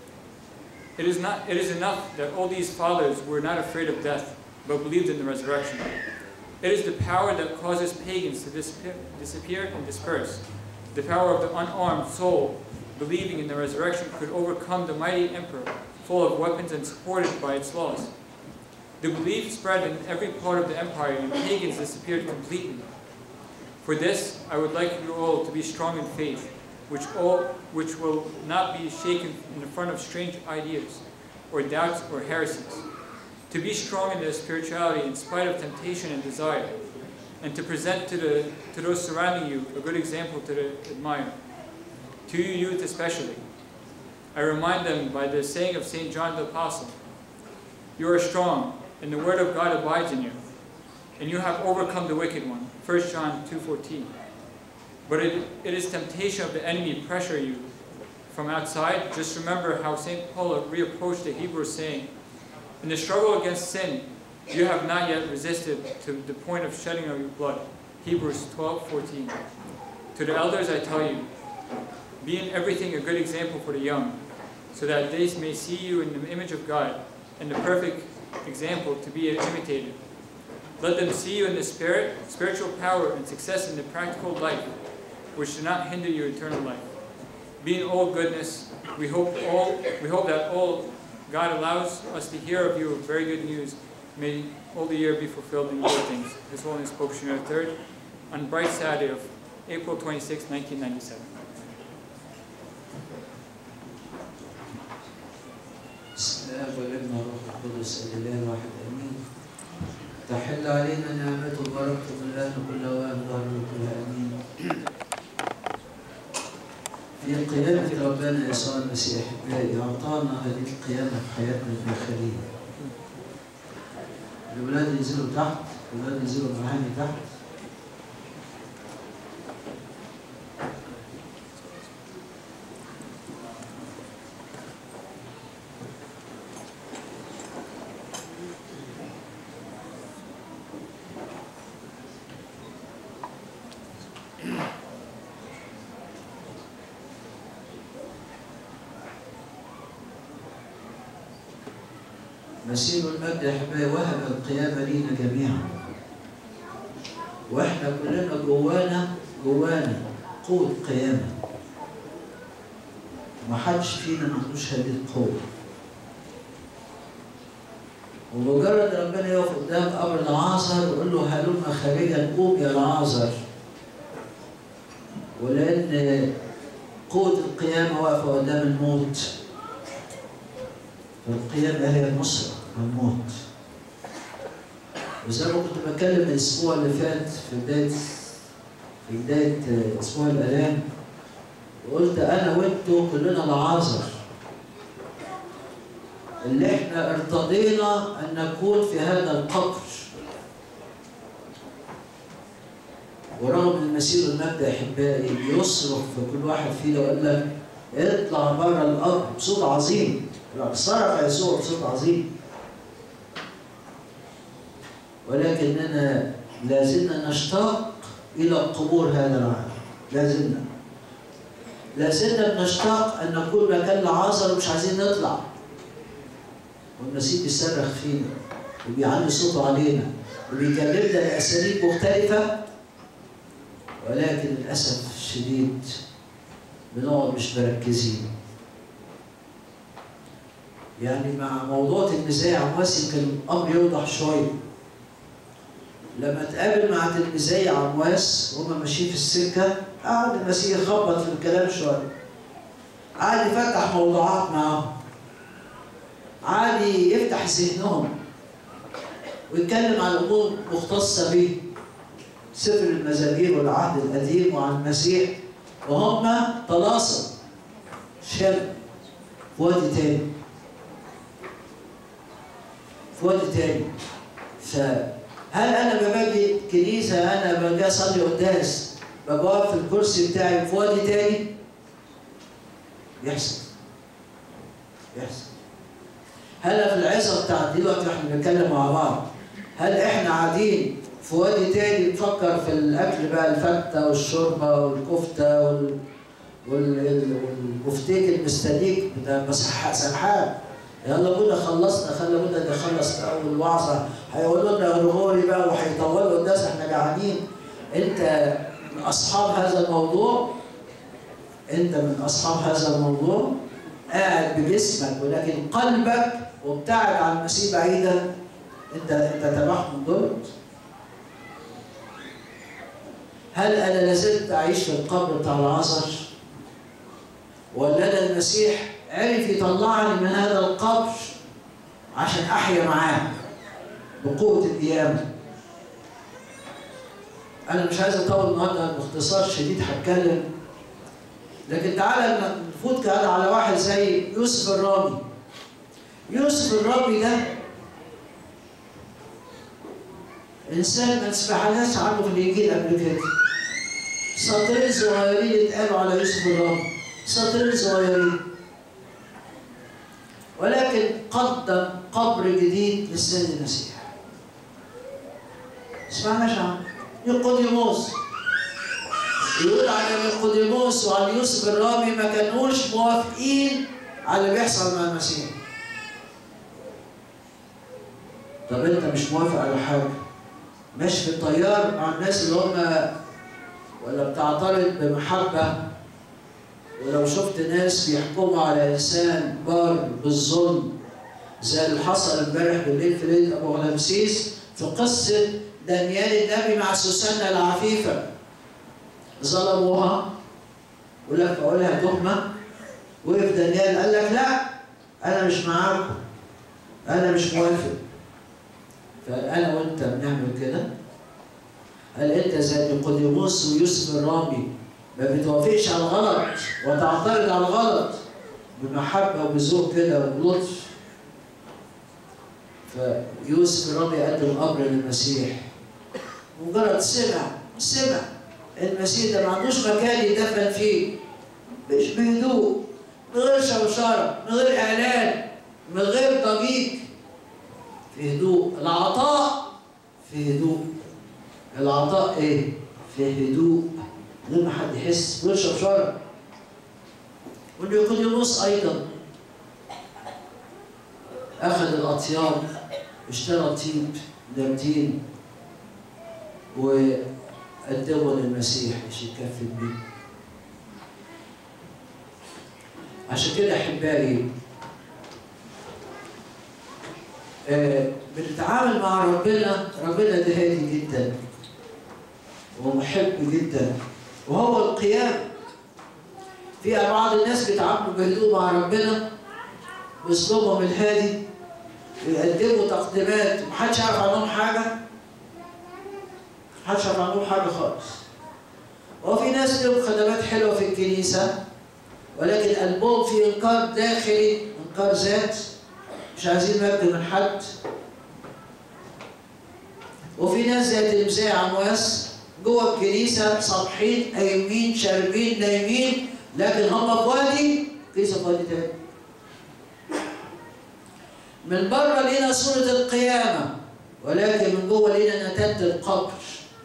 It is, not, it is enough that all these fathers were not afraid of death, but believed in the resurrection. It is the power that causes pagans to disappear, disappear and disperse. The power of the unarmed soul believing in the resurrection could overcome the mighty emperor, full of weapons and supported by its laws. The belief spread in every part of the empire, and pagans disappeared completely. For this, I would like you all to be strong in faith, which, all, which will not be shaken in the front of strange ideas, or doubts, or heresies. To be strong in their spirituality in spite of temptation and desire, and to present to, the, to those surrounding you a good example to the, admire. To you youth especially, I remind them by the saying of St. John the Apostle, You are strong, and the word of God abides in you, and you have overcome the wicked one. 1 John 2.14 But it, it is temptation of the enemy pressure you from outside. Just remember how St. Paul reapproached the Hebrews saying, In the struggle against sin, you have not yet resisted to the point of shedding of your blood. Hebrews 12.14 To the elders I tell you, be in everything a good example for the young, so that they may see you in the image of God, and the perfect example to be imitated. Let them see you in the spirit, spiritual power, and success in the practical life, which do not hinder your eternal life. Be in all goodness. We hope all we hope that all God allows us to hear of you very good news. May all the year be fulfilled in good things. His Holiness Pope Shenouda III, on bright Saturday of April 26, 1997. بسم الله والابن والروح القدس الاله الواحد امين تحل علينا نعمته وبركته من الان كل اوان ظهر كل امين في قيامة ربنا يسوع المسيح احبائي اعطانا هذه القيامة في حياتنا الداخلية الولاد ينزلوا تحت الولاد ينزلوا معاني تحت مسير المجد يا احبائي وهب القيامه لينا جميعا واحنا كلنا جوانا جوانا قوه قيامه ما حدش فينا ما عندوش هذه القوه ومجرد ربنا يقف قدام قبر العازر ويقول له هلم خارجا قوم يا العازر ولان قوه القيامه واقفه قدام الموت فالقيامة هي النصرة والموت وزي ما كنت بتكلم الاسبوع اللي فات في بدايه في بدايه آه، اسبوع الالام وقلت انا وانتوا كلنا العازر اللي احنا ارتضينا ان نكون في هذا القبر ورغم ان المسير المبدا احبائي بيصرخ في كل واحد فينا ويقول لك اطلع بره القبر بصوت عظيم صرخ يسوع بصوت عظيم ولكننا لازلنا نشتاق الى قبور هذا العالم لازلنا لازلنا بنشتاق ان نكون مكان لعازر ومش عايزين نطلع والمسيح بيصرخ فينا وبيعلي صوته علينا وبيكلمنا باساليب مختلفه ولكن للاسف الشديد بنقعد مش مركزين يعني مع موضوع تلميذي عمواس يمكن الامر يوضح شويه لما اتقابل مع تلميذي عمواس وهم ماشيين في السكه قعد المسيح يخبط في الكلام شويه قعد يفتح موضوعات معاهم قعد يفتح ذهنهم ويتكلم عن امور مختصه به سفر المزامير والعهد القديم وعن المسيح وهم تلاصم شاب في وادي تاني في وادي تاني فهل انا لما باجي كنيسه انا باجي اصلي قداس ببقى واقف في الكرسي بتاعي في وادي تاني يحصل يحصل هل في العظه بتاعت دلوقتي واحنا بنتكلم مع بعض هل احنا قاعدين في وادي تاني نفكر في الاكل بقى الفته والشوربه والكفته وال وال- والبفتيك المستنيك بتاع مسح سرحان يلا كنا خلصنا خلى بنا نخلص اول وعظه هيقولوا لنا غرغوري بقى وهيطولوا الناس احنا جعانين انت من اصحاب هذا الموضوع انت من اصحاب هذا الموضوع قاعد بجسمك ولكن قلبك وابتعد عن المسيح بعيدا انت انت تبعهم دول هل انا لازلت اعيش في القبر بتاع العصر ولا انا المسيح عرف يطلعني من هذا القبر عشان احيا معاه بقوه القيامه انا مش عايز اطول النهارده باختصار شديد هتكلم لكن تعالى نفوت كده على واحد زي يوسف الرامي يوسف الرامي ده انسان ما سمعناش عنه في الانجيل قبل كده سطرين صغيرين اتقالوا على يوسف الرامي سطرين صغيرين ولكن قدم قبر جديد للسيد المسيح سمعناش عنه نيقوديموس يقول على نيقوديموس وعلى يوسف الرامي ما كانوش موافقين على اللي بيحصل مع المسيح طب انت مش موافق على حاجه ماشي في الطيار مع الناس اللي هم ولا بتعترض بمحبه ولو شفت ناس بيحكموا على انسان بار بالظلم زي اللي حصل امبارح بالليل في ليله ابو غلامسيس في قصه دانيال النبي مع سوسنة العفيفه ظلموها يقول لك اقولها تهمه وقف دانيال قال لك لا انا مش معاكم انا مش موافق فانا وانت بنعمل كده هل انت زي نيقوديموس ويوسف الرامي ما بتوافقش على الغلط وتعترض على الغلط بمحبه وبذوق كده وبلطف فيوسف الرامي قدم قبر للمسيح مجرد سمع سمع المسيح ده ما عندوش مكان يدفن فيه مش بهدوء من غير شوشره من غير اعلان من غير ضجيج في هدوء العطاء في هدوء العطاء ايه في هدوء من غير ما حد يحس من غير شوشره والنيقوديموس ايضا اخذ الاطياب اشترى طيب نبتين وقدمه للمسيح عشان يكفي بيه عشان كده احبائي آه، بنتعامل مع ربنا ربنا ده هادي جدا ومحب جدا وهو القيام في بعض الناس بيتعاملوا بهدوء مع ربنا باسلوبهم الهادي ويقدموا تقديمات محدش يعرف عنهم حاجه محدش عارف عنهم حاجة خالص وفي ناس لهم خدمات حلوة في الكنيسة ولكن قلبهم في إنكار داخلي إنكار ذات مش عايزين مجد من حد وفي ناس زي تلميذي عمواس جوه الكنيسة صابحين قايمين شاربين نايمين لكن هم في وادي كنيسة في وادي تاني من بره لينا صورة القيامة ولكن من جوه لينا نتات القبر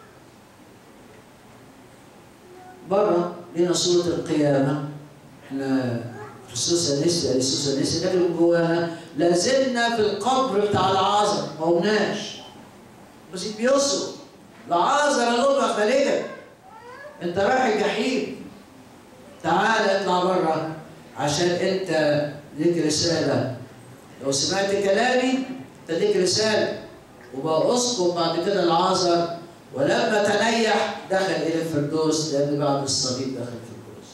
بره لينا صورة القيامة احنا خصوصا نسي خصوصا نسي لكن من جوانا لازلنا في القبر بتاع العازر ما قمناش بس بيصرف العازر لغة خارجة انت رايح الجحيم تعال اطلع بره عشان انت ليك رسالة لو سمعت كلامي انت ليك رسالة وبقى اسقط بعد كده العازر ولما تنيح دخل الى الفردوس لان بعد الصليب دخل الفردوس.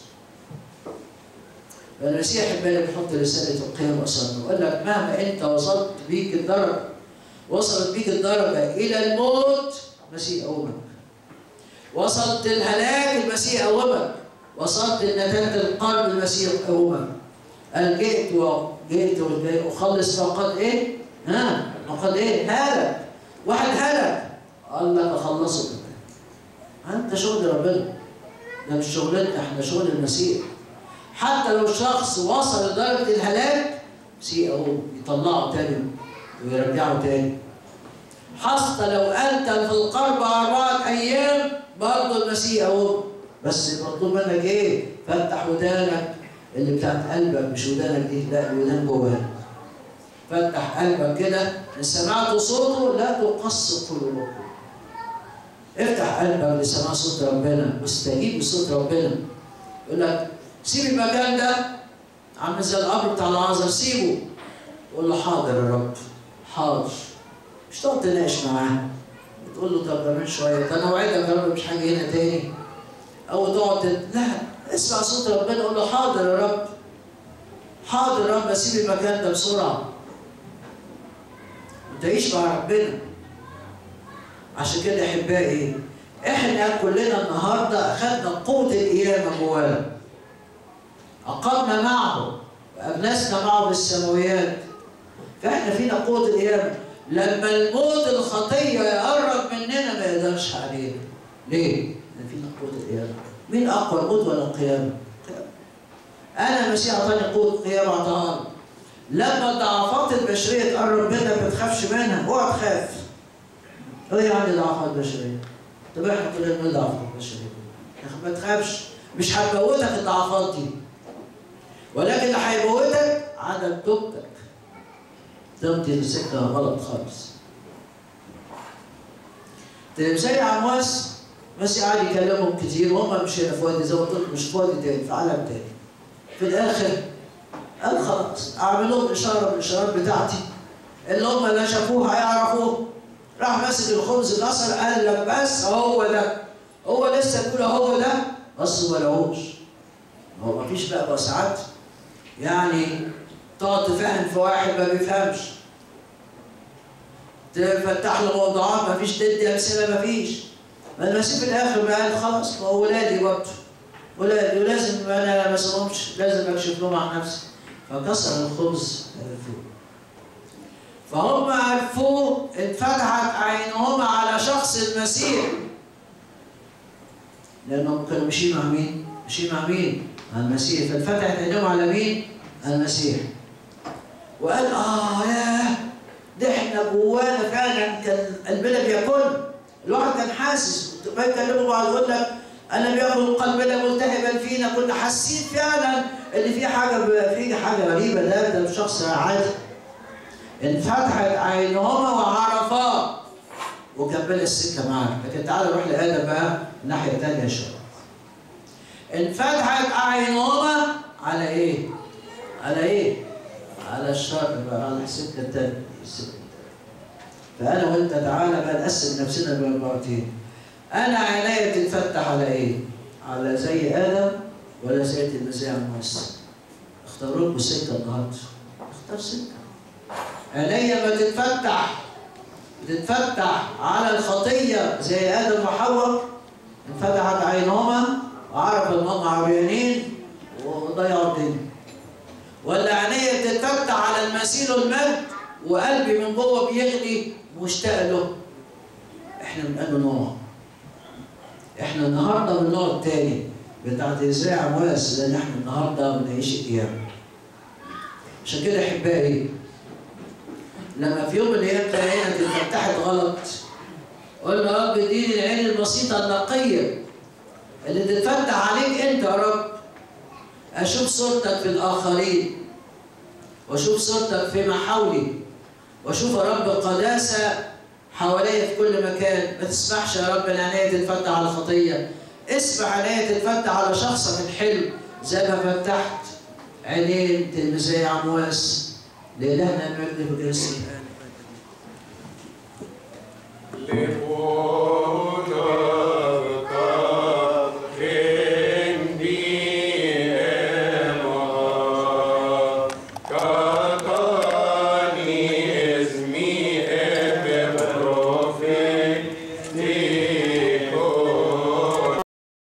فالمسيح البالي بيحط رساله القيامه قصادنا وقال لك مهما انت وصلت بيك الدرجه وصلت بيك الدرجه الى الموت المسيح قومك. وصلت الهلاك المسيح قومك. وصلت لنتانة القلب المسيح قومك. قال جئت وجئت واخلص فقد ايه؟ ها؟ فقد ايه؟ هلك. واحد هلك قال لك اخلصه كمان انت شغل ربنا ده مش شغلتنا احنا شغل المسيح حتى لو شخص وصل لدرجه الهلاك مسيح اهو يطلعه تاني ويرجعه تاني حتى لو انت في القرب اربعه ايام برضه المسيح اهو بس المطلوب منك ايه؟ فتح ودانك اللي بتاعت قلبك مش ودانك دي لا الودان جواك فتح قلبك كده ان سمعت صوته لا تقص قلوبكم افتح قلبك لسماع صوت ربنا واستجيب لصوت ربنا يقول لك سيب المكان ده عامل زي القبر بتاع العازر سيبه قول له حاضر يا رب حاضر مش تقعد تناقش معاه وتقول له طب كمان شويه ده انا وعدك يا رب مش حاجه هنا تاني او تقعد تت... لا اسمع صوت ربنا قول له حاضر يا رب حاضر يا رب اسيب المكان ده بسرعه وتعيش مع ربنا عشان كده احبائي احنا كلنا النهارده اخذنا قوه القيامه جوانا اقمنا معه وابنسنا معه بالسماويات فاحنا فينا قوه القيامه لما الموت الخطيه يقرب مننا ما يقدرش علينا ليه؟ لان فينا قوه القيامه مين اقوى الموت ولا القيامه؟ انا المسيح اعطاني قوه القيامه اعطاها لما الضعفات البشريه تقرب منك ما تخافش منها اوعى تخاف ايه يعني ضعفات بشريه؟ طب احنا كلنا بنقول ضعفات بشريه ما تخافش مش هتموتك الضعفات دي ولكن اللي هيموتك عدم توبتك تمضي لسكه غلط خالص تلمسي عمواس ماشي قاعد يكلمهم كتير وهم مش هنا في وادي زي ما قلت مش في وادي تاني في عالم تاني في الاخر قال خلاص اعمل لهم اشاره من الاشارات بتاعتي اللي هم لا شافوه هيعرفوه راح ماسك الخبز الاصل قال لك بس هو ده هو لسه بيقول هو ده بس ما لهوش هو ما فيش بقى ساعات يعني تقعد تفهم في واحد ما بيفهمش تفتح له موضوعات ما فيش تدي امثله ما فيش المسيح في الاخر بقى قال خلاص ما هو ولادي برضه ولادي ولازم انا ما اسمهمش لازم اكشف لهم عن نفسي فكسر الخبز عرفوه فهم عرفوه اتفتحت عينهم على شخص المسيح لانهم كانوا ماشيين مع مين؟ ماشيين مع مين؟ مع المسيح فاتفتحت عينهم على مين؟ المسيح وقال اه ياه ده احنا جوانا فعلا كان قلبنا بياكل الواحد كان حاسس ما يكلموا بعض يقول لك انا بياكل قلبنا ملتهبا فينا كنا حاسين فعلا ان في حاجه في حاجه غريبه ده ده مش شخص عادي انفتحت عينهما وعرفا وكمل السكه معاه لكن تعالى نروح لادم بقى الناحيه الثانيه شويه انفتحت اعينهما على ايه؟ على ايه؟ على الشر بقى على السكه الثانيه السكه الثانيه فانا وانت تعالى بقى نقسم نفسنا بمرتين انا عينيا تتفتح على ايه؟ على زي ادم ولا زي المسيح الموسى؟ اختاروا لكم سكه النهارده اختار سكه عينيا ما تتفتح تتفتح على الخطية زي آدم وحواء انفتحت عينهما وعرف انهم عريانين وضيعوا الدنيا ولا عينيا تتفتح على المسيل والمجد وقلبي من جوه بيغلي مشتاق له احنا من انه نوع احنا النهارده من النوع التاني بتاعت ازاي عمواس لان احنا النهارده بنعيش القيامه عشان كده احبائي لما في يوم من الايام تلاقينا اتفتحت غلط قلنا يا رب اديني العين البسيطه النقيه اللي تتفتح عليك انت يا رب اشوف صورتك في الاخرين واشوف صورتك فيما حولي واشوف يا رب قداسه حواليا في كل مكان ما تسمحش يا رب العناية تتفتح على الخطية اسمح عناية تتفتح على شخصك الحلو زي ما فتحت عينين تلميذي عمواس لإلهنا المجد في كريستوس اللي هو